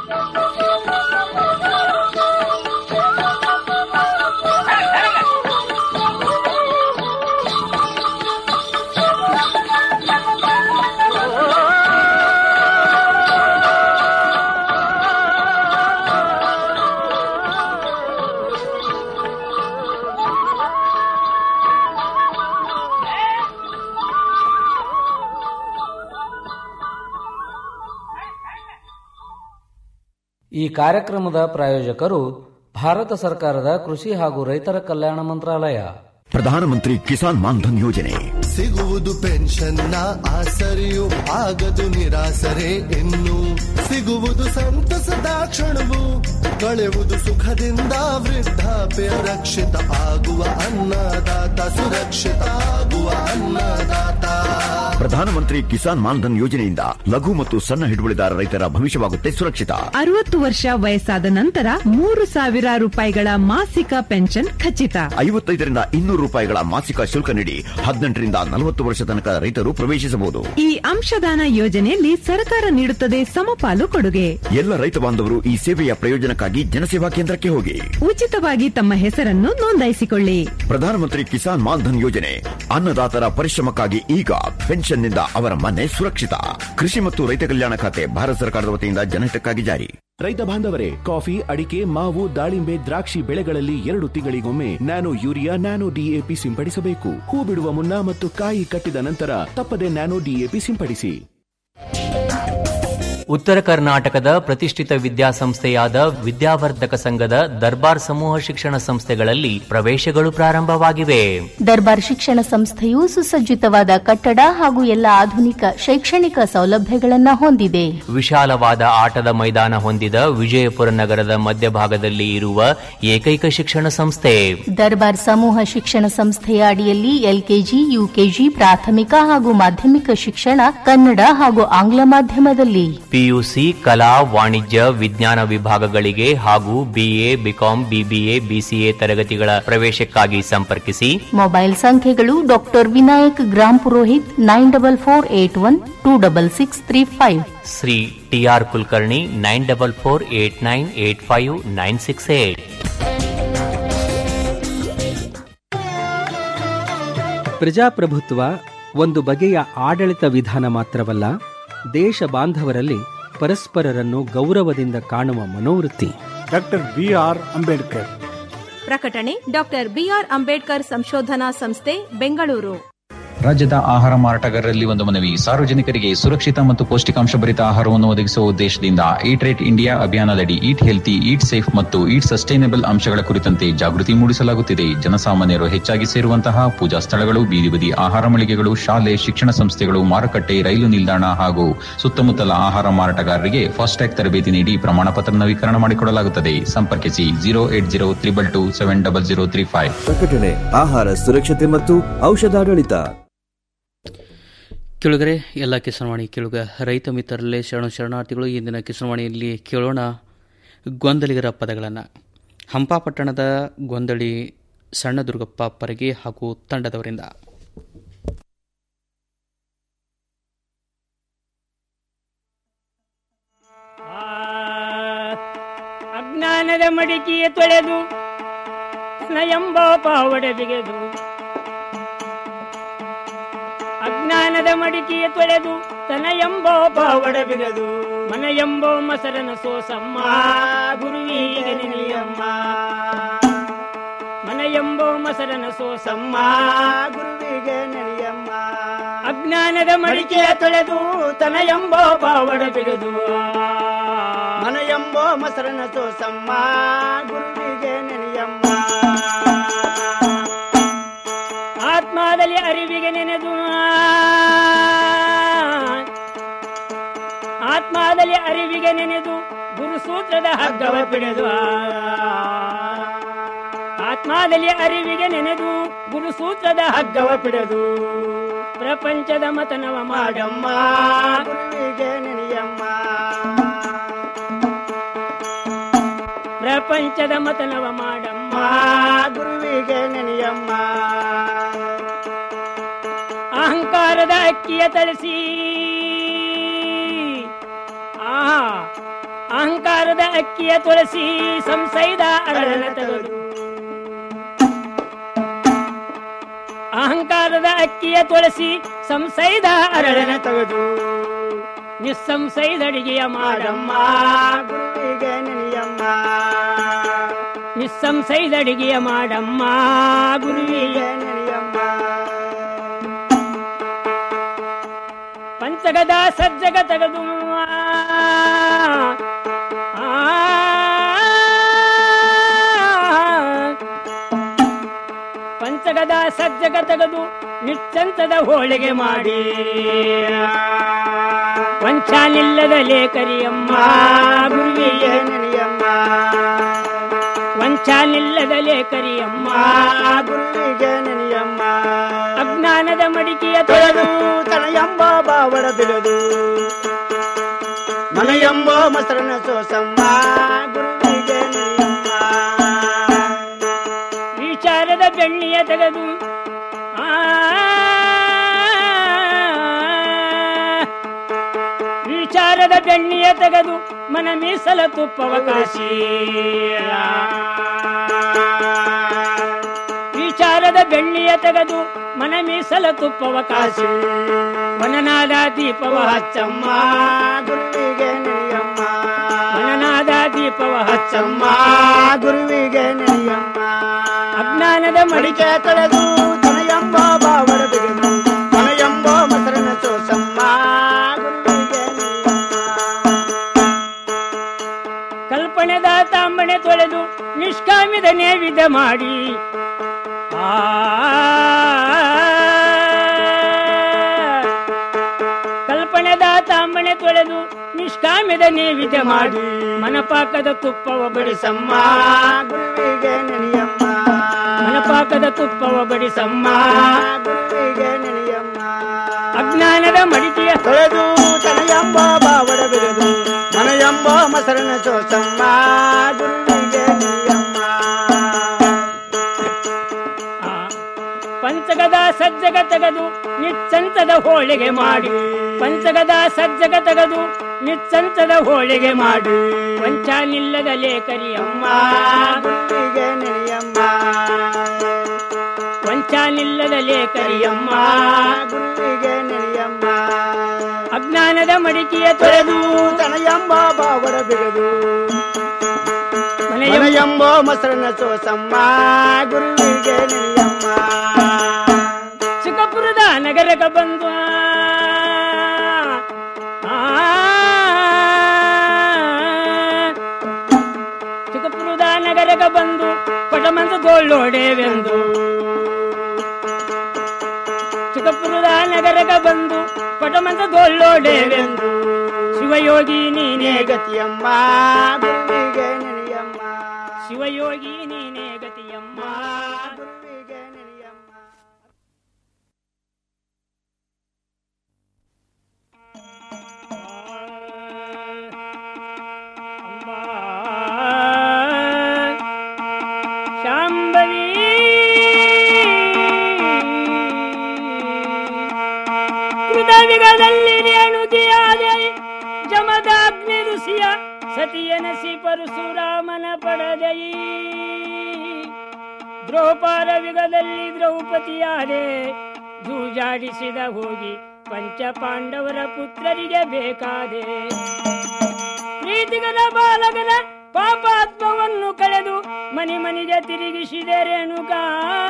ಈ ಕಾರ್ಯಕ್ರಮದ ಪ್ರಾಯೋಜಕರು ಭಾರತ ಸರ್ಕಾರದ ಕೃಷಿ ಹಾಗೂ ರೈತರ ಕಲ್ಯಾಣ ಮಂತ್ರಾಲಯ ಪ್ರಧಾನಮಂತ್ರಿ ಕಿಸಾನ್ ಮಾನ್ಧನ್ ಯೋಜನೆ ಸಿಗುವುದು ಪೆನ್ಷನ್ನ ಆಸರೆಯು ಆಗದು ನಿರಾಸರೆ ಇನ್ನು ಸಿಗುವುದು ಸಂತಸದ ಕ್ಷಣವು ಕಳೆಯುವುದು ಸುಖದಿಂದ ವೃದ್ಧಾಪ್ಯ ರಕ್ಷಿತ ಆಗುವ ಅನ್ನದಾತ ಸುರಕ್ಷಿತ ಆಗುವ ಅನ್ನದಾತ ಪ್ರಧಾನಮಂತ್ರಿ ಕಿಸಾನ್ ಮಾನ್ಧನ್ ಯೋಜನೆಯಿಂದ ಲಘು ಮತ್ತು ಸಣ್ಣ ಹಿಡುವಳಿದಾರ ರೈತರ ಭವಿಷ್ಯವಾಗುತ್ತೆ ಸುರಕ್ಷಿತ ಅರವತ್ತು ವರ್ಷ ವಯಸ್ಸಾದ ನಂತರ ಮೂರು ಸಾವಿರ ರೂಪಾಯಿಗಳ ಮಾಸಿಕ ಪೆನ್ಷನ್ ಖಚಿತ ಐವತ್ತೈದರಿಂದ ಇನ್ನೂರು ರೂಪಾಯಿಗಳ ಮಾಸಿಕ ಶುಲ್ಕ ನೀಡಿ ಹದಿನೆಂಟರಿಂದ ನಲವತ್ತು ವರ್ಷ ತನಕ ರೈತರು ಪ್ರವೇಶಿಸಬಹುದು ಈ ಅಂಶದಾನ ಯೋಜನೆಯಲ್ಲಿ ಸರ್ಕಾರ ನೀಡುತ್ತದೆ ಸಮಪಾಲು ಕೊಡುಗೆ ಎಲ್ಲ ರೈತ ಬಾಂಧವರು ಈ ಸೇವೆಯ ಪ್ರಯೋಜನಕ್ಕಾಗಿ ಜನಸೇವಾ ಕೇಂದ್ರಕ್ಕೆ ಹೋಗಿ ಉಚಿತವಾಗಿ ತಮ್ಮ ಹೆಸರನ್ನು ನೋಂದಾಯಿಸಿಕೊಳ್ಳಿ ಪ್ರಧಾನಮಂತ್ರಿ ಕಿಸಾನ್ ಮಾನ್ಧನ್ ಯೋಜನೆ ಅನ್ನದಾತರ ಪರಿಶ್ರಮಕ್ಕಾಗಿ ಈಗ ಪೆನ್ಷನ್ನಿಂದ ಅವರ ಮನೆ ಸುರಕ್ಷಿತ ಕೃಷಿ ಮತ್ತು ರೈತ ಕಲ್ಯಾಣ ಖಾತೆ ಭಾರತ ಸರ್ಕಾರದ ವತಿಯಿಂದ ಜನಹಿತಕ್ಕಾಗಿ ಜಾರಿ ರೈತ ಬಾಂಧವರೇ ಕಾಫಿ ಅಡಿಕೆ ಮಾವು ದಾಳಿಂಬೆ ದ್ರಾಕ್ಷಿ ಬೆಳೆಗಳಲ್ಲಿ ಎರಡು ತಿಂಗಳಿಗೊಮ್ಮೆ ನ್ಯಾನೋ ಯೂರಿಯಾ ನ್ಯಾನೋ ಡಿಎಪಿ ಸಿಂಪಡಿಸಬೇಕು ಹೂ ಬಿಡುವ ಮುನ್ನ ಮತ್ತು ಕಾಯಿ ಕಟ್ಟಿದ ನಂತರ ತಪ್ಪದೆ ನ್ಯಾನೋ ಡಿಎಪಿ ಸಿಂಪಡಿಸಿ ಉತ್ತರ ಕರ್ನಾಟಕದ ಪ್ರತಿಷ್ಠಿತ ವಿದ್ಯಾಸಂಸ್ಥೆಯಾದ ವಿದ್ಯಾವರ್ಧಕ ಸಂಘದ ದರ್ಬಾರ್ ಸಮೂಹ ಶಿಕ್ಷಣ ಸಂಸ್ಥೆಗಳಲ್ಲಿ ಪ್ರವೇಶಗಳು ಪ್ರಾರಂಭವಾಗಿವೆ ದರ್ಬಾರ್ ಶಿಕ್ಷಣ ಸಂಸ್ಥೆಯು ಸುಸಜ್ಜಿತವಾದ ಕಟ್ಟಡ ಹಾಗೂ ಎಲ್ಲ ಆಧುನಿಕ ಶೈಕ್ಷಣಿಕ ಸೌಲಭ್ಯಗಳನ್ನು ಹೊಂದಿದೆ ವಿಶಾಲವಾದ ಆಟದ ಮೈದಾನ ಹೊಂದಿದ ವಿಜಯಪುರ ನಗರದ ಮಧ್ಯಭಾಗದಲ್ಲಿ ಇರುವ ಏಕೈಕ ಶಿಕ್ಷಣ ಸಂಸ್ಥೆ ದರ್ಬಾರ್ ಸಮೂಹ ಶಿಕ್ಷಣ ಸಂಸ್ಥೆಯ ಅಡಿಯಲ್ಲಿ ಎಲ್ಕೆಜಿ ಯುಕೆಜಿ ಪ್ರಾಥಮಿಕ ಹಾಗೂ ಮಾಧ್ಯಮಿಕ ಶಿಕ್ಷಣ ಕನ್ನಡ ಹಾಗೂ ಆಂಗ್ಲ ಮಾಧ್ಯಮದಲ್ಲಿ ಪಿಯುಸಿ ಕಲಾ ವಾಣಿಜ್ಯ ವಿಜ್ಞಾನ ವಿಭಾಗಗಳಿಗೆ ಹಾಗೂ ಬಿಎ ಬಿಕಾಂ ಬಿಬಿಎ ಬಿಸಿಎ ತರಗತಿಗಳ ಪ್ರವೇಶಕ್ಕಾಗಿ ಸಂಪರ್ಕಿಸಿ ಮೊಬೈಲ್ ಸಂಖ್ಯೆಗಳು doctor Vinayak Gram Purohit nine double four eight one two double six three five Shri TR Kulkarni nine double four eight nine eight five nine six eight ಪ್ರಜಾಪ್ರಭುತ್ವ ಒಂದು ಬಗೆಯ ಆಡಳಿತ ವಿಧಾನ ಮಾತ್ರವಲ್ಲ ದೇಶ ಬಾಂಧವರಲ್ಲಿ ಪರಸ್ಪರರನ್ನು ಗೌರವದಿಂದ ಕಾಣುವ ಮನೋವೃತ್ತಿ ಡಾಕ್ಟರ್ ಬಿ ಆರ್ ಅಂಬೇಡ್ಕರ್ ಪ್ರಕಟಣೆ ಡಾಕ್ಟರ್ ಬಿಆರ್ ಅಂಬೇಡ್ಕರ್ ಸಂಶೋಧನಾ ಸಂಸ್ಥೆ ಬೆಂಗಳೂರು ರಾಜ್ಯದ ಆಹಾರ ಮಾರಾಟಗಾರರಲ್ಲಿ ಒಂದು ಮನವಿ ಸಾರ್ವಜನಿಕರಿಗೆ ಸುರಕ್ಷಿತ ಮತ್ತು ಪೌಷ್ಟಿಕಾಂಶ ಭರಿತ ಆಹಾರವನ್ನು ಒದಗಿಸುವ ಉದ್ದೇಶದಿಂದ ಈಟ್ ರೇಟ್ ಇಂಡಿಯಾ ಅಭಿಯಾನದಡಿ ಈಟ್ ಹೆಲ್ತಿ ಈಟ್ ಸೇಫ್ ಮತ್ತು ಈಟ್ ಸಸ್ಟೈನಬಲ್ ಅಂಶಗಳ ಕುರಿತಂತೆ ಜಾಗೃತಿ ಮೂಡಿಸಲಾಗುತ್ತಿದೆ ಜನಸಾಮಾನ್ಯರು ಹೆಚ್ಚಾಗಿ ಸೇರುವಂತಹ ಪೂಜಾ ಸ್ಥಳಗಳು ಬೀದಿ ಬದಿ ಆಹಾರ ಮಳಿಗೆಗಳು ಶಾಲೆ ಶಿಕ್ಷಣ ಸಂಸ್ಥೆಗಳು ಮಾರುಕಟ್ಟೆ ರೈಲು ನಿಲ್ದಾಣ ಹಾಗೂ ಸುತ್ತಮುತ್ತಲ ಆಹಾರ ಮಾರಾಟಗಾರರಿಗೆ ಫಾಸ್ಟ್ಯಾಗ್ ತರಬೇತಿ ನೀಡಿ ಪ್ರಮಾಣ ಪತ್ರ ನವೀಕರಣ ಮಾಡಿಕೊಡಲಾಗುತ್ತದೆ ಸಂಪರ್ಕಿಸಿ zero eight zero triple two seven double zero three five ಪ್ರಕಟಣೆ ಆಹಾರ ಸುರಕ್ಷತೆ ಮತ್ತು ಔಷಧಾಡಳಿತ ಕೇಳುಗರೆ ಎಲ್ಲ ಕಿಸನವಾಣಿ ಕೇಳುಗ ರೈತ ಮಿತ್ರರಲ್ಲೇ ಶರಣ ಶರಣಾರ್ಥಿಗಳು ಇಂದಿನ ಕಿಸನವಾಣಿಯಲ್ಲಿ ಕೇಳೋಣ ಗೊಂದಲಿಗರ ಪದಗಳನ್ನು ಹಂಪಾಪಟ್ಟಣದ ಗೊಂದಳಿ ಸಣ್ಣ ದುರ್ಗಪ್ಪ ಪರಗಿ ಹಾಗೂ ತಂಡದವರಿಂದ ಅಜ್ಞಾನದ ಮಡಿಕೆಯ ತೊಳೆದು ತನ ಎಂಬ ಪಾವಡೆ ಬಿಗೆದು ಅಜ್ಞಾನದ ಮಡಿಕೆಯ ತೊಳೆದು ತನ ಎಂಬ ಪಾವಡ ಬಿಗದು ಮನ ಎಂಬೋ ಮಸರನ ಸೋಸಮ್ಮ ಗುರುವಿಗೆ ನೆನೆಯಮ್ಮ ಮನ ಎಂಬೋ ಮಸರನ ಸೋಸಮ್ಮ ಗುರುವಿಗೆ ನೆನೆಯಮ್ಮ ಅಜ್ಞಾನದ ಮಡಿಕೆಯ ತೊಳೆದು ತನ ಎಂಬೋ ಪಾವಡ ಬಿಗದು ಮನ ಎಂಬೋ ಮಸರನ ಸೋಸಮ್ಮ ಗುರುವಿಗೆ ನೆನೆಯಮ್ಮ ಆತ್ಮದಲ್ಲಿ ಅರಿವಿಗೆ ನೆನೆದು ಆತ್ಮದಲ್ಲಿ ಅರಿವಿಗೆ ನೆನೆದು ಗುರುಸೂತ್ರದ ಹಗ್ಗವ ಪಿಡಿದು ಆತ್ಮ ಆತ್ಮದಲ್ಲಿ ಅರಿವಿಗೆ ನೆನೆದು ಗುರುಸೂತ್ರದ ಹಗ್ಗವ ಪಿಡದು ಪ್ರಪಂಚದ ಮತನವ ಮಾಡಮ್ಮ ಗುರುವಿಗೆ ನೆನೆಯಮ್ಮ ಪ್ರಪಂಚದ ಮತನವ ಮಾಡಮ್ಮ ಗುರುವಿಗೆ ನೆನೆಯಮ್ಮ ಅಹಂಕಾರದ ಅಕ್ಕಿಯ ತಳಿಸಿ ಆ ಅಹಂಕಾರದ ಅಕ್ಕಿಯ ತುಳಸಿ ಸಂಸೈದ ಅರಳನ ತೆಗೆದು ಅಹಂಕಾರದ ಅಕ್ಕಿಯ ತುಳಸಿ ಸಂಸೈದ ಅರಳನ ತೆಗೆದು ನಿಸ್ಸಂಸೈದಡಿಗೆಯ ಮಾಡಮ್ಮ ಗುರುವಿಗೆ ನೆನೆಯಮ್ಮ ನಿಸ್ಸಂಸೈದಡಿಗೆಯ ಮಾಡಮ್ಮ ಗುರುವಿಗೆ ನೆನೆಯಮ್ಮ ಪಂಚಗದ ಸಜ್ಜಗ ತೆಗೆದು ಆ, ಪಂಚಗದ ಸಜ್ಜಗ ತೆಗೆದು ನಿಶ್ಚಂತದ ಹೋಳಿಗೆ ಮಾಡಿ ವಂಚಾನಿಲ್ಲದ ಲೇಖರಿಯಮ್ಮ ಗುರುವಿಗೆ ನೆನೆಯಮ್ಮ ವಂಚಾನಿಲ್ಲದ ಲೇಖರಿಯಮ್ಮ ಗುರುವಿಗೆ ನೆನೆಯಮ್ಮ ಅಜ್ಞಾನದ ಮಡಿಕೆಯ ತೊಳೆದು ತನಯಂಬ ಬಾವಡ ಬಿಡದು ಮನಯಂಬ ಮಸರನ ಸೋಸಮ್ಮ ಗುರುವಿಗೆ ನೆನೆಯಮ್ಮ ವಿಚಾರದ ಬೆಳ್ಳಿಯ ತೆಗೆದು ಆ ವಿಚಾರದ ಬೆಳ್ಳಿಯ ತೆಗೆದು ಮನ ಮೀಸಲ ತುಪ್ಪವ ಕಾಶಿ ವಿಚಾರದ ಬೆಳ್ಳಿಯ ತೆಗೆದು ಮನ ಮೀಸಲ ತುಪ್ಪವ ಕಾಶಿ ಮನನಾದ ದೀಪವ ಹಚ್ಚಮ್ಮ ಗುರುವಿಗೆ ನೆನೆಯಮ್ಮ ಮನನಾದ ದೀಪವ ಹಚ್ಚಮ್ಮ ಗುರುವಿಗೆ ನೆನೆಯಮ್ಮ ಅಜ್ಞಾನದ ಮಡಿಕೆ ತೊಳೆದು ತನಯಂಬ ಬಾವಡ ಬಿಡುದು ತನಯಂಬ ಮಸರನ ಸೋಸಮ್ಮ ಗುರುವಿಗೆ ಕಲ್ಪನೆದ ತಾಂಬಣೆ ತೊಳೆದು ನಿಷ್ಕಾಮಿದ ನೇವಿದ ಮಾಡಿ ಆ ಕಲ್ಪನೆದ ತಾಂಬಣೆ ತೊಳೆದು ನಿಷ್ಕಾಮ್ಯದ ನೇವಿದ ಮಾಡಿ ಮನಪಾಕದ ತುಪ್ಪವ ಬಡಿಸಮ್ಮ ಗುರುವಿಗೆ ನೆನೆಯಮ್ಮ ಮನಪಾಕದ ತುಪ್ಪವ ಬಡಿಸಮ್ಮ ಗುರುವಿಗೆ ನೆನೆಯಮ್ಮ ಅಜ್ಞಾನದ ಮಡಿಕೆಯ ತೊಳೆದು ತನಯಂಬ ಬಾವಡ ಬಿಡದು ಮನಯಂಬ ಮಸರನ ಸೋಸಮ್ಮ ಗುರುವಿಗೆ ನೆನೆಯಮ್ಮ ಪಂಚಗದ ಸಜ್ಜಗ ತೆಗೆದು ನಿಚ್ಚಂಚದ ಹೋಳಿಗೆ ಮಾಡಿ ಪಂಚಗದ ಸಜ್ಜಗ ತೆಗೆದು ನಿಚ್ಚಂಚದ ಹೋಳಿಗೆ ಮಾಡಿ ವಂಚಾನಿಲ್ಲದ ಲೇಖರಿಯಮ್ಮ ಗುರುವಿಗೆ ನೆನೆಯಮ್ಮ ವಂಚಾನಿಲ್ಲದ ಲೇಖರಿಯಮ್ಮ ಗುರುವಿಗೆ ನೆನೆಯಮ್ಮ ಅಜ್ಞಾನದ ಮಡಿಕೆಯ ತೊಳೆದು ತನಯಂಬ ಬಾವಡ ಬಿಡದು ಮನೆಯಂಬ ಮೊಸರನ ಸೋಸಮ್ಮ ಗುರುವಿಗೆ ನೆನೆಯಮ್ಮ ಚಿಕ್ಕಪುರದ ನಗರಕ್ಕೆ ಬಂದು ಆ, ಚಿಕ್ಕಪುರದ ನಗರಕ್ಕೆ ಬಂದು ಪಟಮಂತ ತೋಳ್ಳೋಡೆವೆಂದು ಚಿಕ್ಕಪುರದ ನಗರಕ್ಕೆ ಬಂದು ಪಟಮಂತ ತೋಳ್ಳೋಡೆವೆಂದು ಶಿವಯೋಗಿ ನೀನೇ ಗತಿಯಮ್ಮ ಗುರುವಿಗೆ ನೆನೆಯಮ್ಮ ಶಿವಯೋಗಿ ನೀನೇ ಗತಿಯಮ್ಮ ಗುರುವಿಗೆ ನೆನೆಯಮ್ಮ ಶಾಂಭವಿ ಕೃತವಿಗದಲ್ಲಿ ರೇಣುತಿಯಾದೆ ಜಮದಾಗ್ನಿ ಋಷಿಯ ಸತಿಯನಸಿ ಪರಶುರಾಮನ ಪಡೆದೈ ದ್ರೌಪಾರವಿಗದಲ್ಲಿ ದ್ರೌಪದಿಯಾದೆ ಜೂಜಾಡಿಸಿದ ಹೋಗಿ ಪಂಚ ಪಾಂಡವರ ಪುತ್ರರಿಗೆ ಬೇಕಾದೆ ಪ್ರೀತಿಗದ ಬಾಲಕನ ಪಾಪಾತ್ಮವನ್ನು ಕಳೆದು ಮನಿ ಮನಿಗೆ ತಿರುಗಿಸಿದೆ ರೇಣುಕಾ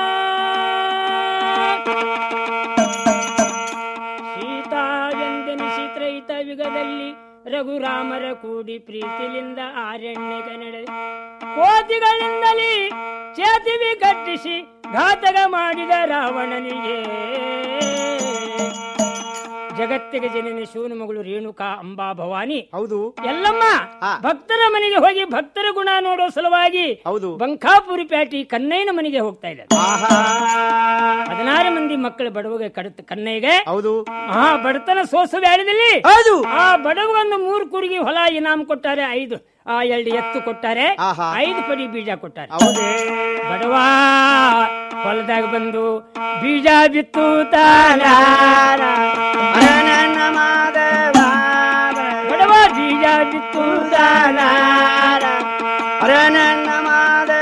ಸೀತಾವೆಂದೆನಿಸಿ ತ್ರೈತ ಯುಗದಲ್ಲಿ ರಘುರಾಮರ ಕೂಡಿ ಪ್ರೀತಿಲಿಂದ ಆರಣ್ಯಗ ನಡೆ ಕೋತಿಗಳಿಂದಲೇ ಚೇತಿವಿ ಕಟ್ಟಿಸಿ ಘಾತಕ ಮಾಡಿದ ರಾವಣನಿಗೆ ಜಗತ್ತಿಗೆ ಜನನಿ ಶಿವನ ಮಗಳು ರೇಣುಕಾ ಅಂಬಾ ಭವಾನಿ ಹೌದು ಎಲ್ಲಮ್ಮ ಭಕ್ತರ ಮನೆಗೆ ಹೋಗಿ ಭಕ್ತರ ಗುಣ ನೋಡೋ ಸಲುವಾಗಿ ಹೌದು ಬಂಕಾಪುರಿ ಪ್ಯಾಟಿ ಕನ್ನಯ್ಯನ ಮನೆಗೆ ಹೋಗ್ತಾ ಇದ್ದಾರೆ ಹದಿನಾರು ಮಂದಿ ಮಕ್ಕಳು ಬಡವಗೆ ಕಡತ ಕನ್ನಯ್ಯಗೆ ಹೌದು ಮಹಾ ಬಡತನ ಸೋಸ ಬ್ಯಾಡದಲ್ಲಿ ಹೌದು ಆ ಬಡವಗೊಂದು ಮೂರು ಕುರಿಗೆ ಹೊಲ ಇನಾಮ್ ಕೊಟ್ಟಾರೆ ಐದು ಆ ಎರಡು ಎತ್ತು ಕೊಟ್ಟಾರೆ ಐದು ಪಡಿ ಬೀಜ ಕೊಟ್ಟಾರೆ ಬಡವ ಹೊಲದಾಗ ಬಂದು ಬೀಜ ಬಿತ್ತು ತಾನ ಬಡವ ಬೀಜ ಬಿತ್ತು ತಾನ